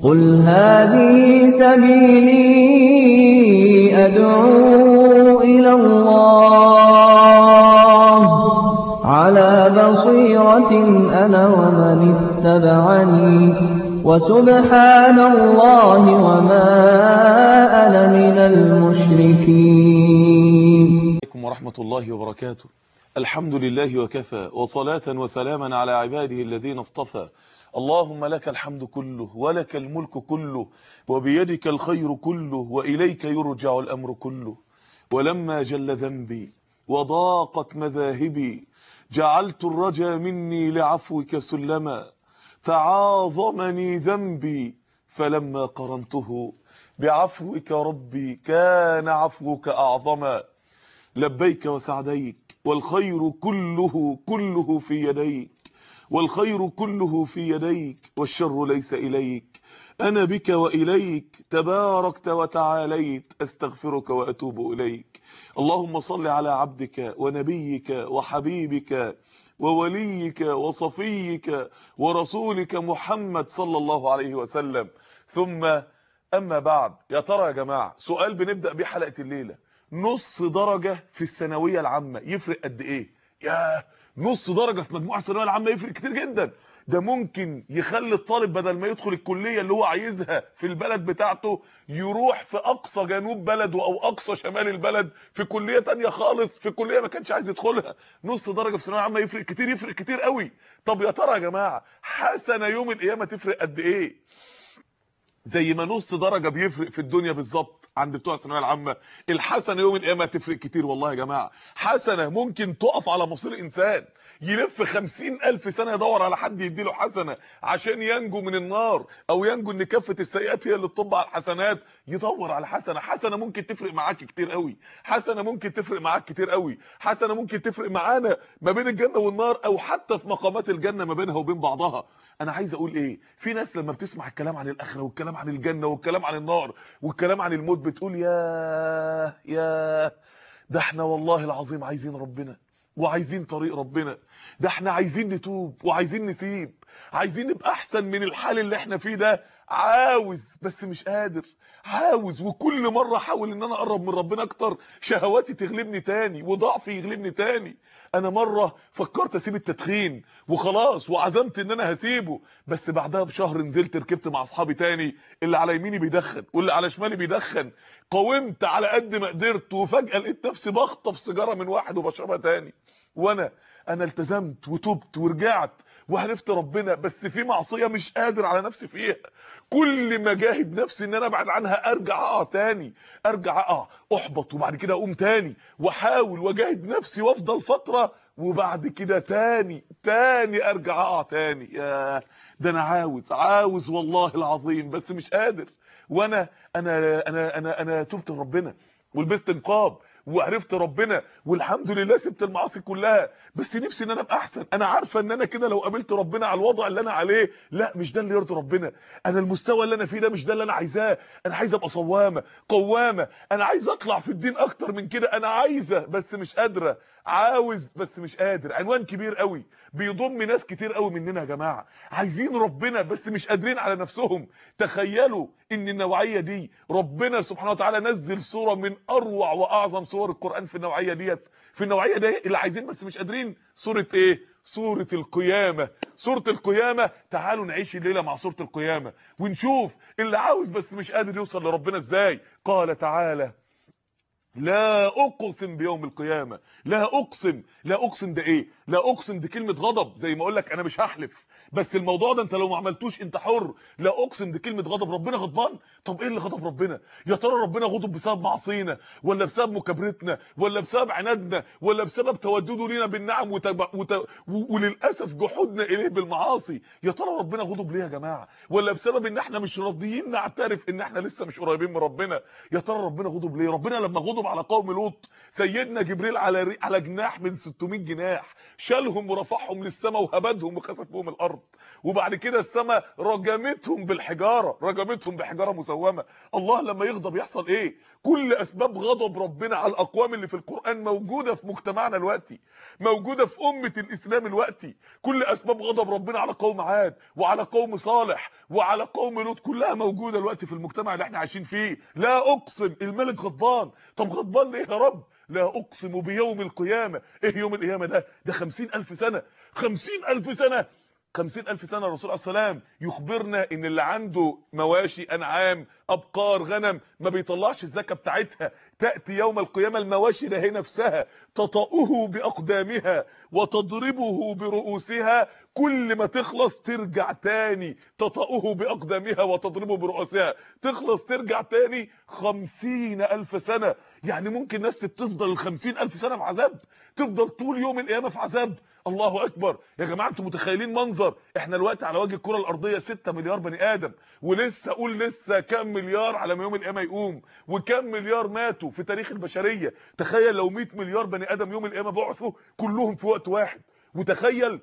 قُلْ هَٰذِهِ سَبِيلِي أَدْعُو إِلَى اللَّهِ ۚ عَلَىٰ بَصِيرَةٍ أَنَا وَمَنِ اتَّبَعَنِي ۖ وَسُبْحَانَ اللَّهِ وَمَا أَنَا مِنَ الْمُشْرِكِينَ عليكم ورحمة الله وبركاته الحمد لله وكفى وصلاة وسلاما على عباده الذين اصطفى اللهم لك الحمد كله ولك الملك كله وبيدك الخير كله وإليك يرجع الأمر كله ولما جل ذنبي وضاقت مذاهبي جعلت الرجا مني لعفوك سلما فعاظمني ذنبي فلما قرنته بعفوك ربي كان عفوك أعظما لبيك وسعديك والخير كله كله في يديك والخير كله في يديك والشر ليس إليك أنا بك وإليك تباركت وتعاليت أستغفرك وأتوب إليك اللهم صل على عبدك ونبيك وحبيبك ووليك وصفيك ورسولك محمد صلى الله عليه وسلم ثم أما بعد يا ترى يا جماعة سؤال بنبدأ بيه حلقة الليلة نص درجة في الثانوية العامة يفرق قد ايه يا نص درجة في مجموعة الثانوية العامة يفرق كتير جدا ده ممكن يخلي الطالب بدل ما يدخل الكلية اللي هو عايزها في البلد بتاعته يروح في اقصى جنوب بلده او اقصى شمال البلد في كلية تانية خالص في كلية ما كانش عايز يدخلها نص درجة في الثانوية العامة يفرق كتير يفرق كتير قوي طب يا ترى يا جماعة حسنة يوم القيامة تفرق قد ايه زي ما نص درجه بيفرق في الدنيا بالظبط عند بتوع الثانويه العامه الحسنه يوم القيامه تفرق كتير والله يا جماعه حسنه ممكن تقف على مصير انسان يلف خمسين ألف سنة يدور على حد يديله حسنة عشان ينجو من النار أو ينجو إن كافة السيئات هي اللي تطب على الحسنات يدور على حسنة حسنة ممكن تفرق معاك كتير قوي حسنة ممكن تفرق معاك كتير قوي حسنة ممكن تفرق معانا ما بين الجنة والنار أو حتى في مقامات الجنة ما بينها وبين بعضها أنا عايز أقول إيه في ناس لما بتسمع الكلام عن الآخرة والكلام عن الجنة والكلام عن النار والكلام عن الموت بتقول يا يا ده احنا والله العظيم عايزين ربنا وعايزين طريق ربنا ده احنا عايزين نتوب وعايزين نسيب عايزين نبقى احسن من الحال اللي احنا فيه ده عاوز بس مش قادر عاوز وكل مرة احاول ان انا اقرب من ربنا اكتر شهواتي تغلبني تاني وضعفي يغلبني تاني انا مرة فكرت اسيب التدخين وخلاص وعزمت ان انا هسيبه بس بعدها بشهر نزلت ركبت مع اصحابي تاني اللي على يميني بيدخن واللي على شمالي بيدخن قاومت على قد ما قدرت وفجأة لقيت نفسي بخطف سيجارة من واحد وبشربها تاني وانا انا التزمت وتوبت ورجعت وعرفت ربنا بس في معصيه مش قادر على نفسي فيها كل ما جاهد نفسي ان انا ابعد عنها ارجع اقع تاني ارجع اقع احبط وبعد كده اقوم تاني واحاول واجاهد نفسي وافضل فتره وبعد كده تاني تاني ارجع اقع تاني يا ده انا عاوز عاوز والله العظيم بس مش قادر وانا انا انا انا انا تبت لربنا ولبست نقاب وعرفت ربنا والحمد لله سبت المعاصي كلها بس نفسي ان انا ابقى احسن انا عارفه ان انا كده لو قابلت ربنا على الوضع اللي انا عليه لا مش ده اللي يرضي ربنا انا المستوى اللي انا فيه ده مش ده اللي انا عايزاه انا عايز ابقى صوامه قوامه انا عايز اطلع في الدين اكتر من كده انا عايزه بس مش قادره عاوز بس مش قادر عنوان كبير قوي بيضم ناس كتير قوي مننا يا جماعه عايزين ربنا بس مش قادرين على نفسهم تخيلوا ان النوعيه دي ربنا سبحانه وتعالى نزل سوره من اروع واعظم سور القران في النوعيه ديت في النوعيه دي اللي عايزين بس مش قادرين سوره ايه سوره القيامه سوره القيامه تعالوا نعيش الليله مع سوره القيامه ونشوف اللي عاوز بس مش قادر يوصل لربنا ازاي قال تعالى لا اقسم بيوم القيامه لا اقسم لا اقسم ده ايه لا اقسم دي كلمه غضب زي ما اقول لك انا مش هحلف بس الموضوع ده انت لو ما عملتوش انت حر لا اقسم دي كلمه غضب ربنا غضبان طب ايه اللي غضب ربنا يا ترى ربنا غضب بسبب معصينا ولا بسبب مكابرتنا ولا بسبب عنادنا ولا بسبب تودده لينا بالنعم وتب... وت... وللاسف جحودنا اليه بالمعاصي يا ترى ربنا غضب ليه يا جماعه ولا بسبب ان احنا مش راضيين نعترف ان احنا لسه مش قريبين من ربنا يا ترى ربنا غضب ليه ربنا لما غضب يغضب على قوم لوط سيدنا جبريل على ري... على جناح من 600 جناح شالهم ورفعهم للسماء وهبدهم وخسف بهم الارض وبعد كده السماء رجمتهم بالحجاره رجمتهم بحجاره مسومه الله لما يغضب يحصل ايه كل اسباب غضب ربنا على الاقوام اللي في القران موجوده في مجتمعنا دلوقتي موجوده في امه الاسلام دلوقتي كل اسباب غضب ربنا على قوم عاد وعلى قوم صالح وعلى قوم لوط كلها موجوده دلوقتي في المجتمع اللي احنا عايشين فيه لا اقسم الملك غضبان طب غضبان ليه يا رب لا اقسم بيوم القيامه ايه يوم القيامه ده ده 50000 سنه 50000 سنه خمسين ألف سنة الرسول عليه السلام يخبرنا إن اللي عنده مواشي أنعام أبقار غنم ما بيطلعش الزكاة بتاعتها تأتي يوم القيامة المواشي ده هي نفسها تطأه بأقدامها وتضربه برؤوسها كل ما تخلص ترجع تاني تطأه بأقدامها وتضربه برؤوسها تخلص ترجع تاني خمسين ألف سنة يعني ممكن ناس تفضل الخمسين ألف سنة في عذاب تفضل طول يوم القيامة في عذاب الله اكبر يا جماعه انتوا متخيلين منظر احنا دلوقتي على وجه الكره الارضيه 6 مليار بني ادم ولسه اقول لسه كام مليار على ما يوم القيامه يقوم وكام مليار ماتوا في تاريخ البشريه تخيل لو 100 مليار بني ادم يوم القيامه بعثوا كلهم في وقت واحد وتخيل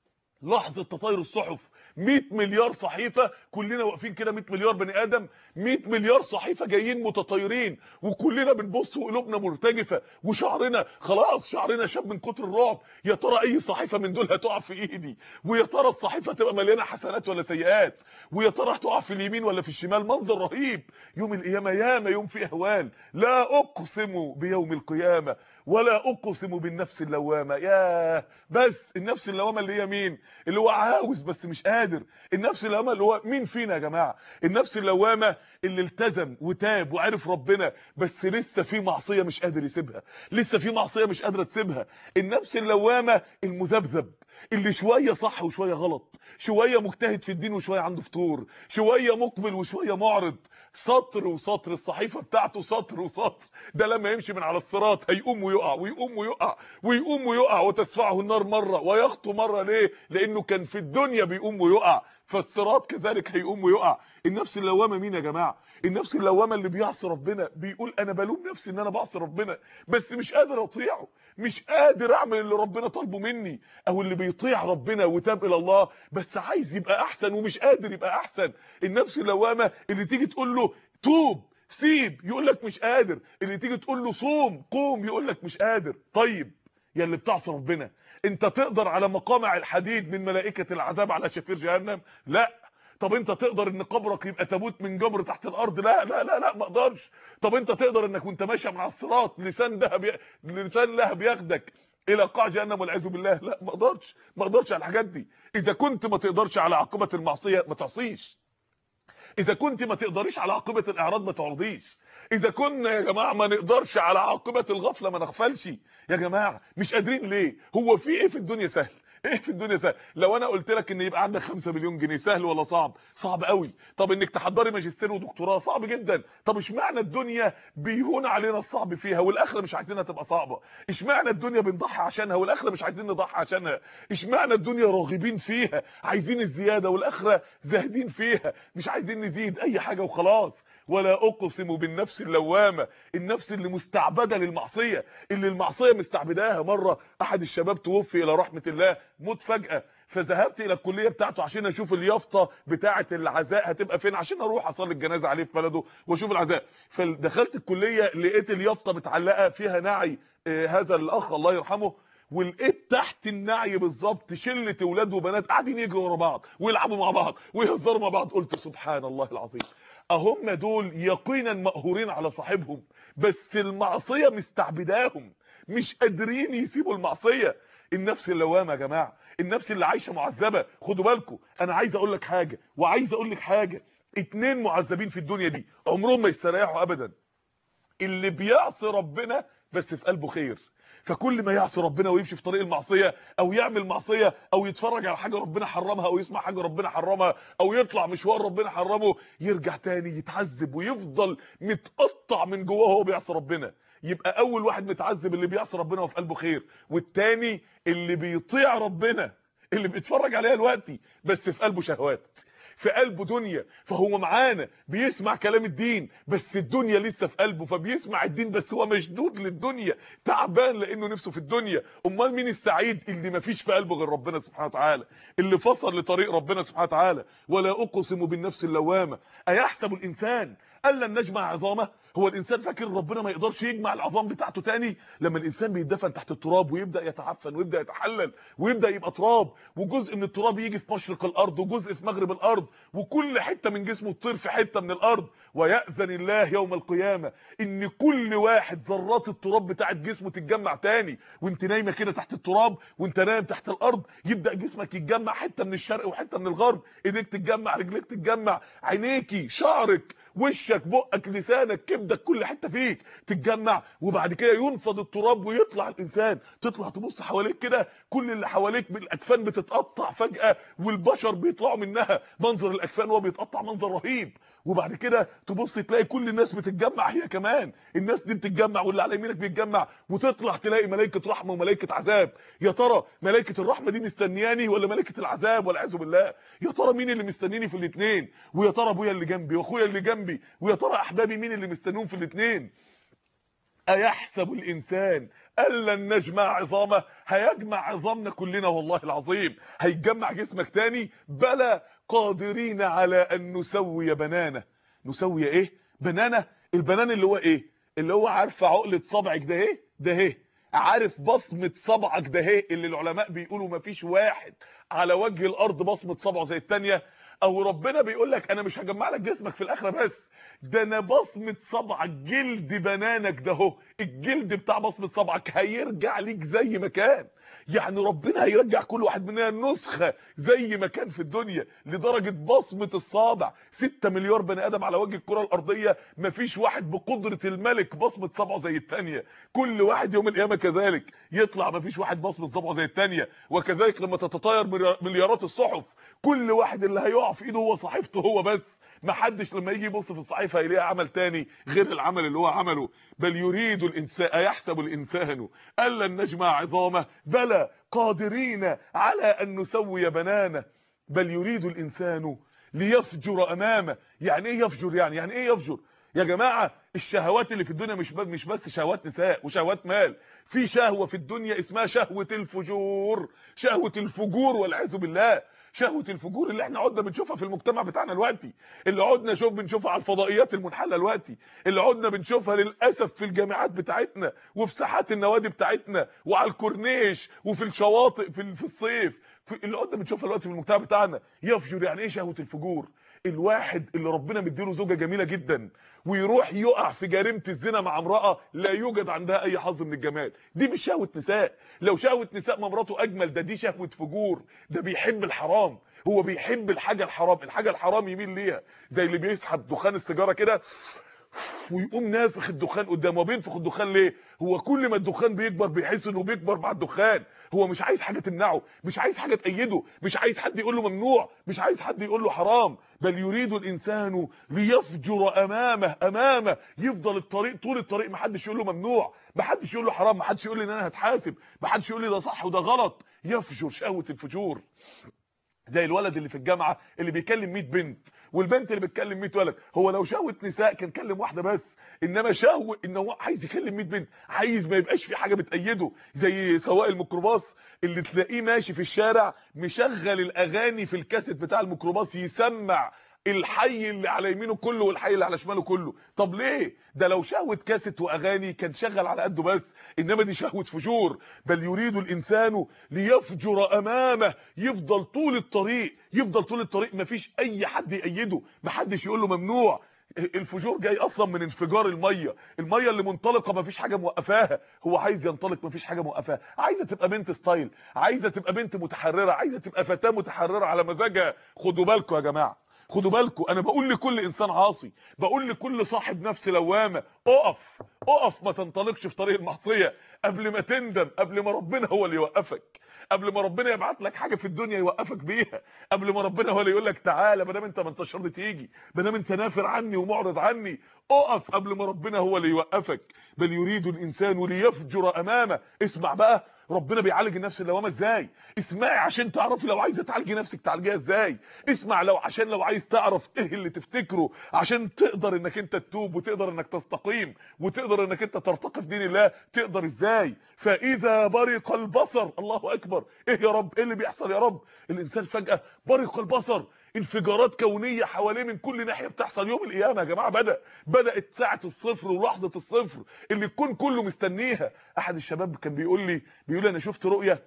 لحظه تطاير الصحف 100 مليار صحيفه كلنا واقفين كده 100 مليار بني ادم 100 مليار صحيفه جايين متطايرين وكلنا بنبص وقلوبنا مرتجفه وشعرنا خلاص شعرنا شاب من كتر الرعب يا ترى اي صحيفه من دول هتقع في ايدي ويا ترى الصحيفه تبقى مليانه حسنات ولا سيئات ويا ترى هتقع في اليمين ولا في الشمال منظر رهيب يوم القيامه ياما يوم فيه اهوال لا اقسم بيوم القيامه ولا اقسم بالنفس اللوامه يا بس النفس اللوامه اللي هي مين اللي هو عاوز بس مش قادر النفس اللوامه اللي هو مين فينا يا جماعه النفس اللوامه اللي التزم وتاب وعرف ربنا بس لسه في معصيه مش قادر يسيبها لسه في معصيه مش قادره تسيبها النفس اللوامه المذبذب اللي شويه صح وشويه غلط شويه مجتهد في الدين وشويه عنده فطور شويه مقبل وشويه معرض سطر وسطر الصحيفه بتاعته سطر وسطر ده لما يمشي من على الصراط هيقوم ويقع ويقوم ويقع ويقوم ويقع وتسفعه النار مره ويخطو مره ليه لانه كان في الدنيا بيقوم ويقع فالصراط كذلك هيقوم ويقع النفس اللوامه مين يا جماعه النفس اللوامه اللي بيعصي ربنا بيقول انا بلوم نفسي ان انا بعصي ربنا بس مش قادر اطيعه مش قادر اعمل اللي ربنا طالبه مني او اللي بيطيع ربنا وتاب الى الله بس عايز يبقى احسن ومش قادر يبقى احسن النفس اللوامه اللي تيجي تقول له توب سيب يقول لك مش قادر اللي تيجي تقول له صوم قوم يقول لك مش قادر طيب يا اللي بتعصي ربنا انت تقدر على مقامع الحديد من ملائكه العذاب على شفير جهنم لا طب انت تقدر ان قبرك يبقى تابوت من جبر تحت الارض لا لا لا لا ما اقدرش طب انت تقدر انك وانت ماشي من على الصراط لسان دهب ي... لسان لهب ياخدك الى قاع جهنم والعياذ بالله لا ما اقدرش ما اقدرش على الحاجات دي اذا كنت ما تقدرش على عاقبه المعصيه ما تعصيش اذا كنت ما تقدريش على عاقبه الاعراض ما تعرضيش اذا كنا يا جماعه ما نقدرش على عاقبه الغفله ما نغفلش يا جماعه مش قادرين ليه هو في ايه في الدنيا سهل ايه في الدنيا سهل لو انا قلت لك ان يبقى عندك 5 مليون جنيه سهل ولا صعب صعب قوي طب انك تحضري ماجستير ودكتوراه صعب جدا طب اشمعنى الدنيا بيهون علينا الصعب فيها والاخره مش عايزينها تبقى صعبه اشمعنى الدنيا بنضحي عشانها والاخره مش عايزين نضحي عشانها اشمعنى الدنيا راغبين فيها عايزين الزياده والاخره زاهدين فيها مش عايزين نزيد اي حاجه وخلاص ولا اقسم بالنفس اللوامه النفس اللي مستعبده للمعصيه اللي المعصيه مستعبداها مره احد الشباب توفي الى رحمه الله موت فجاه فذهبت الى الكليه بتاعته عشان اشوف اليافطه بتاعه العزاء هتبقى فين عشان اروح اصلي الجنازه عليه في بلده واشوف العزاء فدخلت الكليه لقيت اليافطه متعلقه فيها نعي آه هذا الاخ الله يرحمه ولقيت تحت النعي بالظبط شله اولاد وبنات قاعدين يجروا ورا بعض ويلعبوا مع بعض ويهزروا مع بعض قلت سبحان الله العظيم اهم دول يقينا مقهورين على صاحبهم بس المعصيه مستعبداهم مش قادرين يسيبوا المعصيه النفس اللوامه يا جماعه النفس اللي عايشه معذبه خدوا بالكم انا عايز اقول لك حاجه وعايز اقول لك حاجه اتنين معذبين في الدنيا دي عمرهم ما يستريحوا ابدا اللي بيعصي ربنا بس في قلبه خير فكل ما يعصي ربنا ويمشي في طريق المعصيه او يعمل معصيه او يتفرج على حاجه ربنا حرمها او يسمع حاجه ربنا حرمها او يطلع مشوار ربنا حرمه يرجع تاني يتعذب ويفضل متقطع من جواه وهو بيعصي ربنا يبقى اول واحد متعذب اللي بيعصي ربنا وفي قلبه خير والتاني اللي بيطيع ربنا اللي بيتفرج عليها دلوقتي بس في قلبه شهوات في قلبه دنيا فهو معانا بيسمع كلام الدين بس الدنيا لسه في قلبه فبيسمع الدين بس هو مشدود للدنيا تعبان لانه نفسه في الدنيا امال مين السعيد اللي ما فيش في قلبه غير ربنا سبحانه وتعالى اللي فصل لطريق ربنا سبحانه وتعالى ولا اقسم بالنفس اللوامه ايحسب الانسان الا نجمع عظامه هو الانسان فاكر ربنا ما يقدرش يجمع العظام بتاعته تاني لما الانسان بيدفن تحت التراب ويبدا يتعفن ويبدا يتحلل ويبدا يبقى تراب وجزء من التراب يجي في مشرق الارض وجزء في مغرب الارض وكل حته من جسمه تطير في حته من الارض وياذن الله يوم القيامه ان كل واحد ذرات التراب بتاعت جسمه تتجمع تاني وانت نايمه كده تحت التراب وانت نايم تحت الارض يبدا جسمك يتجمع حته من الشرق وحته من الغرب ايديك تتجمع رجليك تتجمع عينيكي شعرك وشك بقك لسانك كبدك كل حته فيك تتجمع وبعد كده ينفض التراب ويطلع الانسان تطلع تبص حواليك كده كل اللي حواليك بالاكفان بتتقطع فجاه والبشر بيطلعوا منها منظر الاكفان وهو بيتقطع منظر رهيب وبعد كده تبص تلاقي كل الناس بتتجمع هي كمان الناس دي بتتجمع واللي على يمينك بيتجمع وتطلع تلاقي ملائكه رحمه وملائكه عذاب يا ترى ملائكه الرحمه دي مستنياني ولا ملائكه العذاب والعياذ بالله يا ترى مين اللي مستنيني في الاثنين ويا ترى ابويا اللي جنبي واخويا اللي جنبي ويا ترى احبابي مين اللي مستنيهم في الاثنين ايحسب الانسان الا نجمع عظامه هيجمع عظامنا كلنا والله العظيم هيتجمع جسمك تاني بلى قادرين على ان نسوي بنانه نسوي ايه بنانه البنان اللي هو ايه اللي هو عارفه عقله صبعك ده ايه ده ايه عارف بصمه صبعك ده ايه اللي العلماء بيقولوا مفيش واحد على وجه الارض بصمه صبعه زي الثانيه او ربنا بيقول لك انا مش هجمع لك جسمك في الاخره بس ده انا بصمه صبعك جلد بنانك ده اهو الجلد بتاع بصمه صبعك هيرجع ليك زي ما كان يعني ربنا هيرجع كل واحد مننا نسخه زي ما كان في الدنيا لدرجه بصمه الصابع 6 مليار بني ادم على وجه الكره الارضيه مفيش واحد بقدره الملك بصمه صبعه زي الثانيه كل واحد يوم القيامه كذلك يطلع مفيش واحد بصمه صبعه زي الثانيه وكذلك لما تتطاير مليارات الصحف كل واحد اللي هيقع في ايده هو صحيفته هو بس محدش لما يجي يبص في الصحيفه هيلاقي عمل تاني غير العمل اللي هو عمله بل يريد الانسان ايحسب الانسان الا نجمع عظامه بلى قادرين على ان نسوي بنانه بل يريد الانسان ليفجر امامه يعني ايه يفجر يعني يعني ايه يفجر يا جماعه الشهوات اللي في الدنيا مش مش بس شهوات نساء وشهوات مال في شهوه في الدنيا اسمها شهوه الفجور شهوه الفجور والعياذ بالله شهوه الفجور اللي احنا عدنا بنشوفها في المجتمع بتاعنا دلوقتي اللي عدنا شوف بنشوفها على الفضائيات المنحله دلوقتي اللي عدنا بنشوفها للاسف في الجامعات بتاعتنا وفي ساحات النوادي بتاعتنا وعلى الكورنيش وفي الشواطئ في في الصيف في اللي عدنا بنشوفها دلوقتي في المجتمع بتاعنا يفجر يعني ايه شهوه الفجور الواحد اللي ربنا مديله زوجه جميله جدا ويروح يقع في جريمه الزنا مع امراه لا يوجد عندها اي حظ من الجمال دي مش شهوه نساء لو شهوه نساء ما مراته اجمل ده دي شهوه فجور ده بيحب الحرام هو بيحب الحاجه الحرام الحاجه الحرام يميل ليها زي اللي بيسحب دخان السيجاره كده ويقوم نافخ الدخان قدامه وبينفخ الدخان ليه هو كل ما الدخان بيكبر بيحس انه بيكبر مع الدخان هو مش عايز حاجه تمنعه مش عايز حاجه تأيده مش عايز حد يقول له ممنوع مش عايز حد يقول له حرام بل يريد الانسان ليفجر امامه امامه يفضل الطريق طول الطريق ما حدش يقول له ممنوع ما حدش يقول له حرام ما حدش يقول لي ان انا هتحاسب ما حدش يقول لي ده صح وده غلط يفجر شهوه الفجور زي الولد اللي في الجامعه اللي بيكلم 100 بنت والبنت اللي بتكلم 100 ولد هو لو شهوه نساء كان كلم واحده بس انما شهوه ان هو عايز يكلم 100 بنت عايز ما يبقاش في حاجه بتأيده زي سواق الميكروباص اللي تلاقيه ماشي في الشارع مشغل الاغاني في الكاسيت بتاع الميكروباص يسمع الحي اللي على يمينه كله والحي اللي على شماله كله طب ليه ده لو شهوه كاسيت واغاني كان شغل على قده بس انما دي شهوه فجور بل يريد الانسان ليفجر امامه يفضل طول الطريق يفضل طول الطريق مفيش اي حد يأيده محدش يقول له ممنوع الفجور جاي اصلا من انفجار الميه الميه اللي منطلقه مفيش حاجه موقفاها هو عايز ينطلق مفيش حاجه موقفاها عايزه تبقى بنت ستايل عايزه تبقى بنت متحرره عايزه تبقى فتاه متحرره على مزاجها خدوا بالكم يا جماعه خدوا بالكم انا بقول لكل انسان عاصي بقول لكل صاحب نفس لوامه اقف اقف ما تنطلقش في طريق المعصيه قبل ما تندم قبل ما ربنا هو اللي يوقفك قبل ما ربنا يبعت لك حاجه في الدنيا يوقفك بيها قبل ما ربنا هو اللي يقول لك تعالى ما دام انت ما انتش راضي تيجي ما دام انت نافر عني ومعرض عني اقف قبل ما ربنا هو اللي يوقفك بل يريد الانسان ليفجر امامه اسمع بقى ربنا بيعالج النفس اللوامه ازاي اسمعي عشان تعرفي لو عايزه تعالجي نفسك تعالجيها ازاي اسمع لو عشان لو عايز تعرف ايه اللي تفتكره عشان تقدر انك انت تتوب وتقدر انك تستقيم وتقدر انك انت ترتقي في دين الله تقدر ازاي فاذا برق البصر الله اكبر ايه يا رب ايه اللي بيحصل يا رب الانسان فجاه برق البصر انفجارات كونيه حواليه من كل ناحيه بتحصل يوم القيامه يا جماعه بدا بدات ساعه الصفر ولحظه الصفر اللي الكون كله مستنيها احد الشباب كان بيقول لي بيقول لي انا شفت رؤيه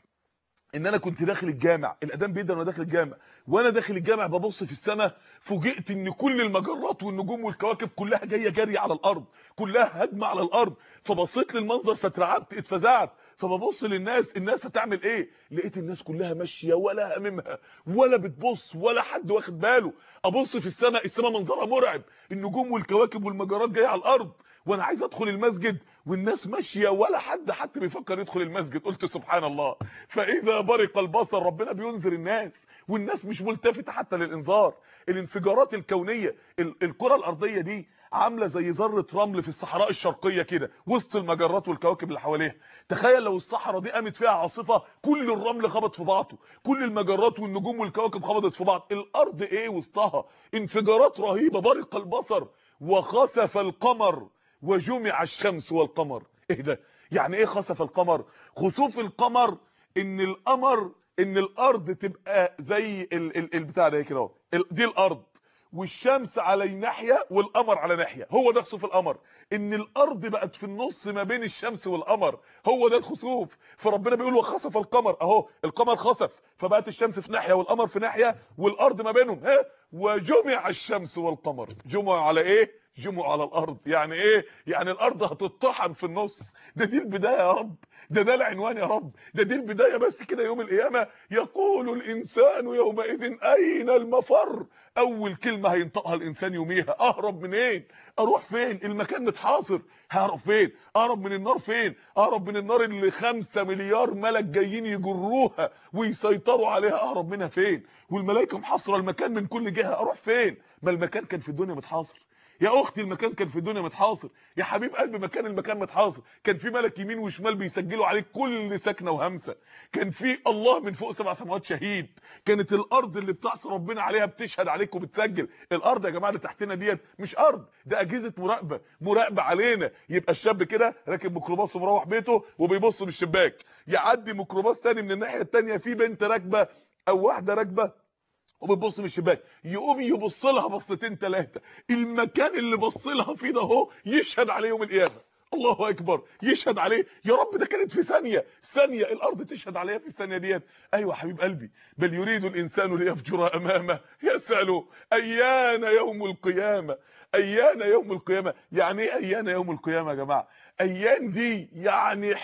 ان انا كنت داخل الجامع الاذان بيدن وانا داخل الجامع وانا داخل الجامع ببص في السماء فوجئت ان كل المجرات والنجوم والكواكب كلها جايه جري على الارض كلها هجمه على الارض فبصيت للمنظر فاترعبت اتفزعت فببص للناس الناس هتعمل ايه لقيت الناس كلها ماشيه ولا هممها ولا بتبص ولا حد واخد باله ابص في السماء السماء منظرها مرعب النجوم والكواكب والمجرات جايه على الارض وانا عايز ادخل المسجد والناس ماشيه ولا حد حتى بيفكر يدخل المسجد قلت سبحان الله فاذا برق البصر ربنا بينذر الناس والناس مش ملتفته حتى للانذار الانفجارات الكونيه الكره الارضيه دي عامله زي ذره رمل في الصحراء الشرقيه كده وسط المجرات والكواكب اللي حواليها تخيل لو الصحراء دي قامت فيها عاصفه كل الرمل خبط في بعضه كل المجرات والنجوم والكواكب خبطت في بعض الارض ايه وسطها انفجارات رهيبه برق البصر وخسف القمر وجمع الشمس والقمر ايه ده يعني ايه خسف القمر خسوف القمر ان القمر ان الارض تبقى زي ال ال البتاع ده كده اهو دي الارض والشمس على ناحيه والقمر على ناحيه هو ده خسوف القمر ان الارض بقت في النص ما بين الشمس والقمر هو ده الخسوف فربنا بيقول وخسف القمر اهو القمر خسف فبقت الشمس في ناحيه والقمر في ناحيه والارض ما بينهم ها وجمع الشمس والقمر جمع على ايه جمعوا على الارض يعني ايه يعني الارض هتطحن في النص ده دي البدايه يا رب ده ده العنوان يا رب ده دي البدايه بس كده يوم القيامه يقول الانسان يومئذ اين المفر اول كلمه هينطقها الانسان يوميها اهرب منين إيه؟ اروح فين المكان متحاصر ههرب فين اهرب من النار فين اهرب من النار اللي خمسة مليار ملك جايين يجروها ويسيطروا عليها اهرب منها فين والملائكه محاصره المكان من كل جهه اروح فين ما المكان كان في الدنيا متحاصر يا اختي المكان كان في الدنيا متحاصر يا حبيب قلبي مكان المكان متحاصر كان في ملك يمين وشمال بيسجلوا عليك كل سكنه وهمسه كان في الله من فوق سبع سماوات شهيد كانت الارض اللي بتعصي ربنا عليها بتشهد عليك وبتسجل الارض يا جماعه اللي تحتنا ديت مش ارض ده اجهزه مراقبه مراقبه علينا يبقى الشاب كده راكب ميكروباص ومروح بيته وبيبص من الشباك يعدي ميكروباص تاني من الناحيه الثانيه في بنت راكبه او واحده راكبه وبتبص من الشباك يقوم يبص لها بصتين ثلاثه المكان اللي بص لها فيه ده اهو يشهد عليه يوم القيامه الله اكبر يشهد عليه يا رب ده كانت في ثانيه ثانيه الارض تشهد عليها في الثانيه ديت ايوه حبيب قلبي بل يريد الانسان ليفجر امامه يسال ايان يوم القيامه ايان يوم القيامه يعني ايه ايان يوم القيامه يا جماعه ايان دي يعني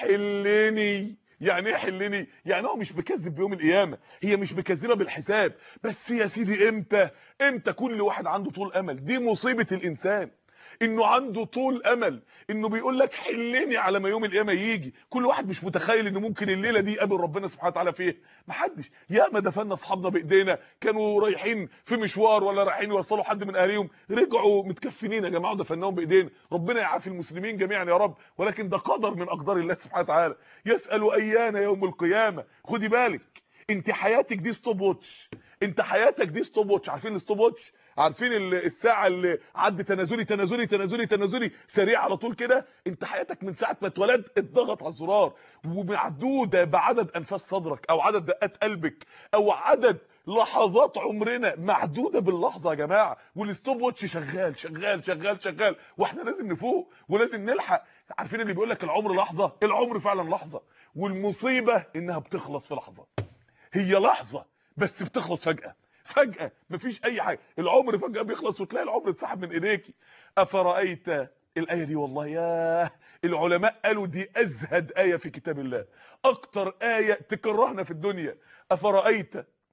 حلني يعني ايه حلني يعني هو مش مكذب بيوم القيامه هي مش مكذبه بالحساب بس يا سيدي امتى امتى كل واحد عنده طول امل دي مصيبه الانسان انه عنده طول امل انه بيقول لك حلني على ما يوم القيامه يجي كل واحد مش متخيل ان ممكن الليله دي يقابل ربنا سبحانه وتعالى فيها محدش يا ما دفنا اصحابنا بايدينا كانوا رايحين في مشوار ولا رايحين يوصلوا حد من اهاليهم رجعوا متكفنين يا جماعه ودفناهم بايدينا ربنا يعافي المسلمين جميعا يا رب ولكن ده قدر من اقدار الله سبحانه وتعالى يسال ايان يوم القيامه خدي بالك انت حياتك دي ستوب واتش انت حياتك دي ستوب واتش عارفين الستوب واتش عارفين الساعه اللي عد تنازلي تنازلي تنازلي تنازلي سريع على طول كده انت حياتك من ساعه ما اتولدت اتضغط على الزرار ومعدوده بعدد انفاس صدرك او عدد دقات قلبك او عدد لحظات عمرنا معدوده باللحظه يا جماعه والستوب واتش شغال شغال شغال شغال واحنا لازم نفوق ولازم نلحق عارفين اللي بيقول لك العمر لحظه العمر فعلا لحظه والمصيبه انها بتخلص في لحظه هي لحظه بس بتخلص فجاه فجاه مفيش اي حاجه العمر فجاه بيخلص وتلاقي العمر اتسحب من ايديكي افرايت الايه دي والله ياه العلماء قالوا دي ازهد ايه في كتاب الله اكتر ايه تكرهنا في الدنيا افرايت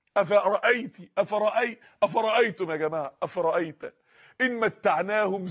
افرايتي افرايت افرايتم يا جماعه افرايت ان متعناهم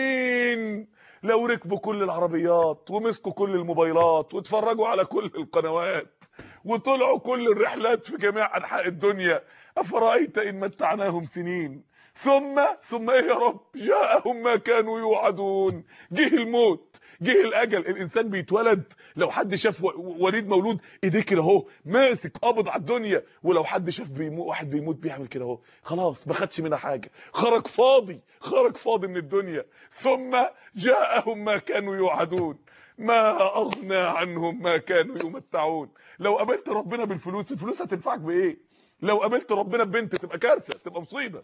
سنين لو ركبوا كل العربيات ومسكوا كل الموبايلات واتفرجوا على كل القنوات وطلعوا كل الرحلات في جميع انحاء الدنيا افرايت ان متعناهم سنين ثم ثم ايه يا رب جاءهم ما كانوا يوعدون جه الموت جه الاجل الانسان بيتولد لو حد شاف وليد مولود ايديه كده اهو ماسك قابض على الدنيا ولو حد شاف بيموت واحد بيموت بيعمل كده اهو خلاص ما خدش منها حاجه خرج فاضي خرج فاضي من الدنيا ثم جاءهم ما كانوا يوعدون ما اغنى عنهم ما كانوا يمتعون لو قابلت ربنا بالفلوس الفلوس هتنفعك بايه لو قابلت ربنا ببنت تبقى كارثه تبقى مصيبه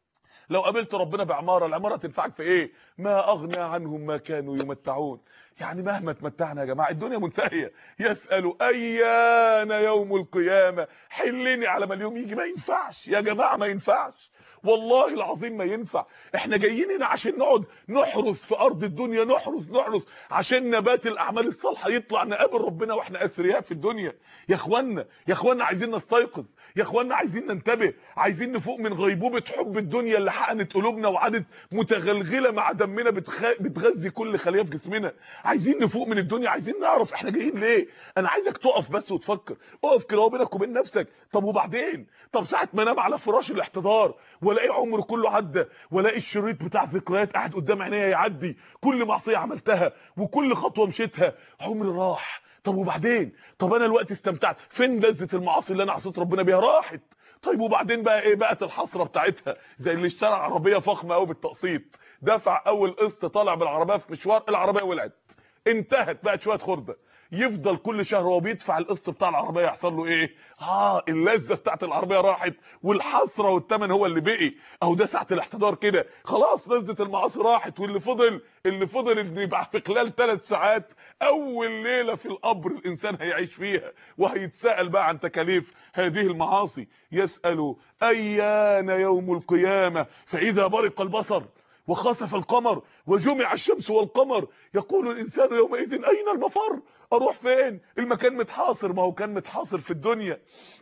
لو قابلت ربنا بعماره العماره تنفعك في ايه ما اغنى عنهم ما كانوا يمتعون يعني مهما تمتعنا يا جماعه الدنيا منتهيه يسالوا ايان يوم القيامه حلني على ما اليوم يجي ما ينفعش يا جماعه ما ينفعش والله العظيم ما ينفع احنا جايين هنا عشان نقعد نحرث في ارض الدنيا نحرث نحرث عشان نبات الاعمال الصالحه يطلع نقابل ربنا واحنا اثرياء في الدنيا يا اخوانا يا اخوانا عايزين نستيقظ يا اخوانا عايزين ننتبه عايزين نفوق من غيبوبه حب الدنيا اللي حقنت قلوبنا وعادت متغلغله مع دمنا بتخ... بتغذي كل خليه في جسمنا عايزين نفوق من الدنيا عايزين نعرف احنا جايين ليه انا عايزك تقف بس وتفكر اقف كده بينك وبين نفسك طب وبعدين طب ساعه ما انام على فراش الاحتضار والاقي عمري كله عدى والاقي الشريط بتاع ذكريات قاعد قدام عينيا يعدي كل معصيه عملتها وكل خطوه مشيتها عمري راح طب وبعدين طب انا الوقت استمتعت فين لذه المعاصي اللي انا عصيت ربنا بيها راحت طيب وبعدين بقى ايه بقت الحسره بتاعتها زي اللي اشترى عربيه فخمه قوي بالتقسيط دفع اول قسط طالع بالعربيه في مشوار العربيه ولعت انتهت بقت شويه خرده يفضل كل شهر وهو بيدفع القسط بتاع العربيه يحصل له ايه اه اللذه بتاعت العربيه راحت والحسره والثمن هو اللي بقي اهو ده ساعه الاحتضار كده خلاص لذه المعاصي راحت واللي فضل اللي فضل ان يبقى في خلال ثلاث ساعات اول ليله في القبر الانسان هيعيش فيها وهيتساءل بقى عن تكاليف هذه المعاصي يسال ايان يوم القيامه فاذا برق البصر وخسف القمر وجمع الشمس والقمر يقول الانسان يومئذ اين المفر اروح فين المكان متحاصر ما هو كان متحاصر في الدنيا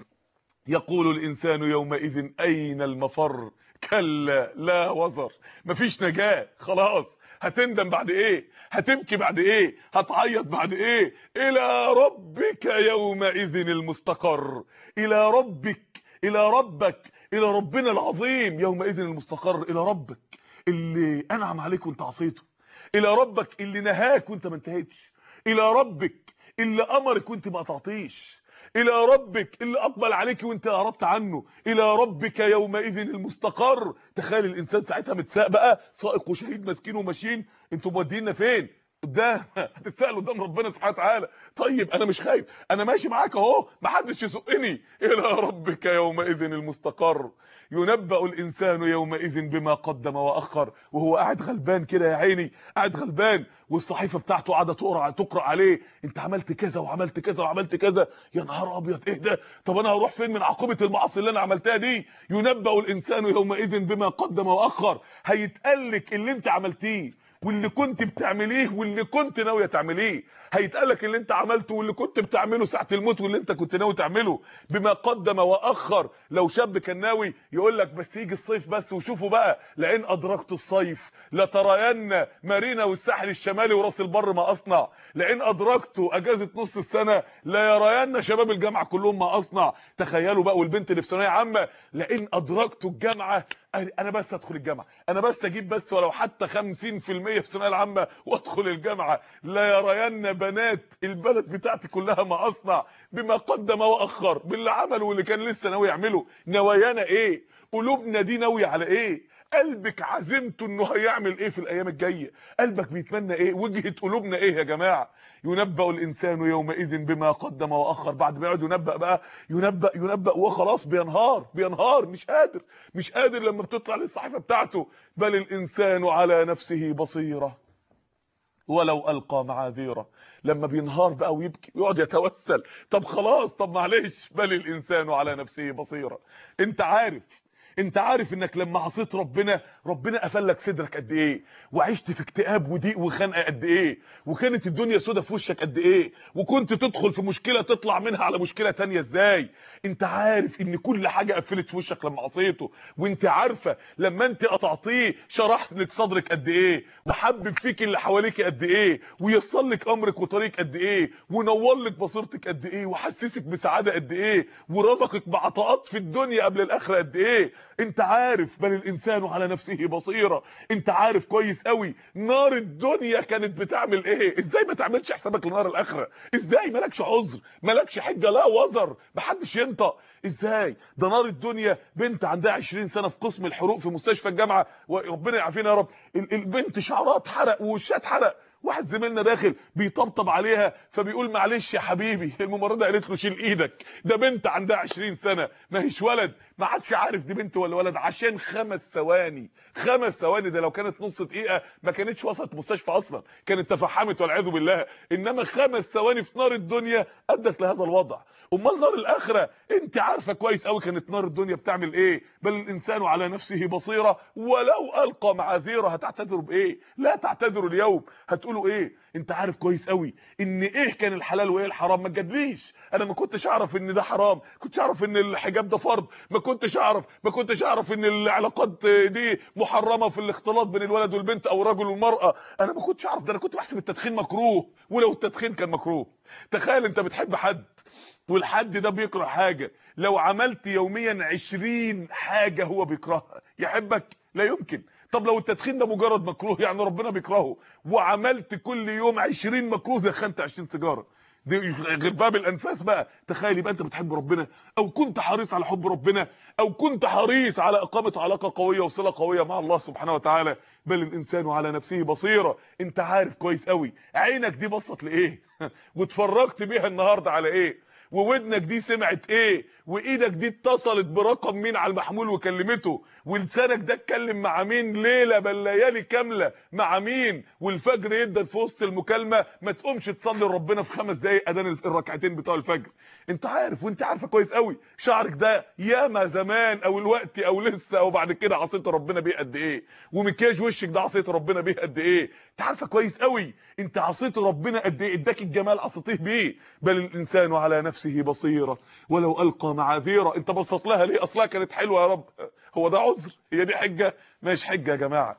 يقول الانسان يومئذ اين المفر كلا لا وزر مفيش نجاه خلاص هتندم بعد ايه هتبكي بعد ايه هتعيط بعد ايه الى ربك يومئذ المستقر الى ربك الى ربك الى ربنا العظيم يومئذ المستقر الى ربك اللي انعم عليك وانت عصيته الى ربك اللي نهاك وانت ما انتهيتش الى ربك اللي امرك وانت ما قطعتيش الى ربك اللي اقبل عليك وانت اعرضت عنه الى ربك يومئذ المستقر تخيل الانسان ساعتها متساق بقى سائق وشهيد ماسكين وماشيين انتوا مودينا فين قدام هتتسال قدام ربنا سبحانه وتعالى طيب انا مش خايف انا ماشي معاك اهو محدش يسقني الى ربك يومئذ المستقر ينبأ الانسان يومئذ بما قدم واخر وهو قاعد غلبان كده يا عيني قاعد غلبان والصحيفه بتاعته قاعده تقرا تقرا عليه انت عملت كذا وعملت كذا وعملت كذا يا نهار ابيض ايه ده طب انا هروح فين من عقوبه المعاصي اللي انا عملتها دي ينبأ الانسان يومئذ بما قدم واخر هيتقلك اللي انت عملتيه واللي كنت بتعمليه واللي كنت ناويه تعمليه هيتقال لك اللي انت عملته واللي كنت بتعمله ساعه الموت واللي انت كنت ناوي تعمله بما قدم واخر لو شاب كان ناوي يقول لك بس يجي الصيف بس وشوفوا بقى لئن ادركت الصيف لترين مارينا والساحل الشمالي وراس البر ما اصنع لئن ادركت اجازه نص السنه لا يرين شباب الجامعه كلهم ما اصنع تخيلوا بقى والبنت اللي في ثانويه عامه لئن ادركت الجامعه انا بس ادخل الجامعه انا بس اجيب بس ولو حتى 50% في الثانويه العامه وادخل الجامعه لا يرين بنات البلد بتاعتي كلها ما اصنع بما قدم واخر باللي عمله واللي كان لسه ناوي يعمله نوايانا ايه قلوبنا دي ناويه على ايه قلبك عزمته انه هيعمل ايه في الايام الجايه قلبك بيتمنى ايه وجهه قلوبنا ايه يا جماعه ينبأ الانسان يومئذ بما قدم واخر بعد ما يقعد ينبأ بقى ينبأ ينبأ وخلاص بينهار بينهار مش قادر مش قادر لما بتطلع للصحيفه بتاعته بل الانسان على نفسه بصيره ولو القى معاذيره لما بينهار بقى ويبكي ويقعد يتوسل طب خلاص طب معلش بل الانسان على نفسه بصيره انت عارف انت عارف انك لما عصيت ربنا ربنا قفل لك صدرك قد ايه وعشت في اكتئاب وضيق وخنقه قد ايه وكانت الدنيا سودة في وشك قد ايه وكنت تدخل في مشكله تطلع منها على مشكله تانية ازاي انت عارف ان كل حاجه قفلت في وشك لما عصيته وانت عارفه لما انت قطعتيه شرح لك صدرك قد ايه وحبب فيك اللي حواليك قد ايه ويسر لك امرك وطريق قد ايه ونور لك بصيرتك قد ايه وحسسك بسعاده قد ايه ورزقك بعطاءات في الدنيا قبل الاخره قد ايه انت عارف بل الانسان على نفسه بصيره انت عارف كويس قوي نار الدنيا كانت بتعمل ايه ازاي ما تعملش حسابك لنار الاخره ازاي مالكش عذر مالكش حجه لا وزر محدش ينطق ازاي ده نار الدنيا بنت عندها 20 سنه في قسم الحروق في مستشفى الجامعه وربنا يعافينا يا رب ال- البنت شعرها اتحرق ووشها اتحرق واحد زميلنا داخل بيطبطب عليها فبيقول معلش يا حبيبي الممرضه قالت له شيل ايدك ده بنت عندها 20 سنه ما هيش ولد ما عادش عارف دي بنت ولا ولد عشان خمس ثواني خمس ثواني ده لو كانت نص دقيقه ما كانتش وصلت مستشفى اصلا كانت تفحمت والعياذ بالله انما خمس ثواني في نار الدنيا ادت لهذا الوضع امال نار الاخره انت عارفه كويس قوي كانت نار الدنيا بتعمل ايه بل الانسان على نفسه بصيره ولو القى معاذيره هتعتذروا بايه لا تعتذروا اليوم هتقولوا ايه انت عارف كويس قوي ان ايه كان الحلال وايه الحرام ما تجادليش انا ما كنتش اعرف ان ده حرام كنتش اعرف ان الحجاب ده فرض ما كنتش اعرف ما كنتش اعرف ان العلاقات دي محرمه في الاختلاط بين الولد والبنت او الرجل والمراه انا ما كنتش اعرف ده انا كنت بحسب التدخين مكروه ولو التدخين كان مكروه تخيل انت بتحب حد والحد ده بيكره حاجة لو عملت يوميا عشرين حاجة هو بيكرهها يحبك لا يمكن طب لو التدخين ده مجرد مكروه يعني ربنا بيكرهه وعملت كل يوم عشرين مكروه دخنت عشرين سيجارة دي غير باب الانفاس بقى تخيل يبقى انت بتحب ربنا او كنت حريص على حب ربنا او كنت حريص على اقامه علاقه قويه وصله قويه مع الله سبحانه وتعالى بل الانسان على نفسه بصيره انت عارف كويس قوي عينك دي بصت لايه واتفرجت بيها النهارده على ايه وودنك دي سمعت ايه وايدك دي اتصلت برقم مين على المحمول وكلمته ولسانك ده اتكلم مع مين ليله بل ليالي كامله مع مين والفجر يدن في وسط المكالمه ما تقومش تصلي لربنا في خمس دقايق اذان الركعتين بتوع الفجر انت عارف وانت عارفه كويس قوي شعرك ده ياما زمان او الوقت او لسه او بعد كده عصيت ربنا بيه قد ايه ومكياج وشك ده عصيت ربنا بيه قد ايه انت عارفه كويس قوي انت عصيت ربنا قد ايه اداك الجمال عصيتيه بيه بل الانسان على نفسه بصيره ولو القى معاذيره انت بسط لها ليه اصلها كانت حلوه يا رب هو ده عذر هي دي حجه مش حجه يا جماعه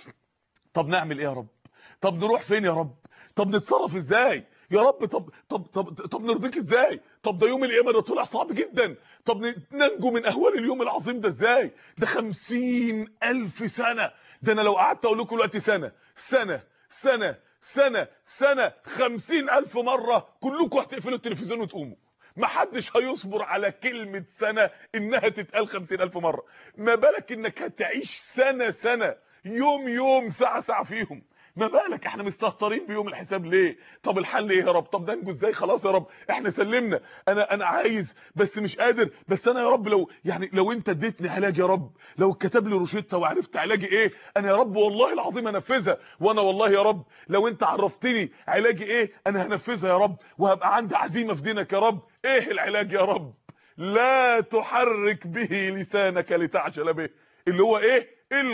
طب نعمل ايه يا رب طب نروح فين يا رب طب نتصرف ازاي يا رب طب طب طب طب نرضيك ازاي طب ده يوم القيامه ده طلع صعب جدا طب ن- ننجو من اهوال اليوم العظيم ده ازاي ده خمسين الف سنه ده انا لو قعدت اقول لكم دلوقتي سنه سنه سنه سنه سنه خمسين الف مره كلكم هتقفلوا التلفزيون وتقوموا ما حدش هيصبر على كلمة سنة انها تتقال خمسين الف مرة ما بالك انك هتعيش سنة سنة يوم يوم ساعة ساعة فيهم ما بالك احنا مستهترين بيوم الحساب ليه طب الحل ايه يا رب طب ننجو ازاي خلاص يا رب احنا سلمنا انا انا عايز بس مش قادر بس انا يا رب لو يعني لو انت اديتني علاج يا رب لو كتب لي روشته وعرفت علاجي ايه انا يا رب والله العظيم انفذها وانا والله يا رب لو انت عرفتني علاجي ايه انا هنفذها يا رب وهبقى عندي عزيمه في دينك يا رب ايه العلاج يا رب لا تحرك به لسانك لتعجل به اللي هو ايه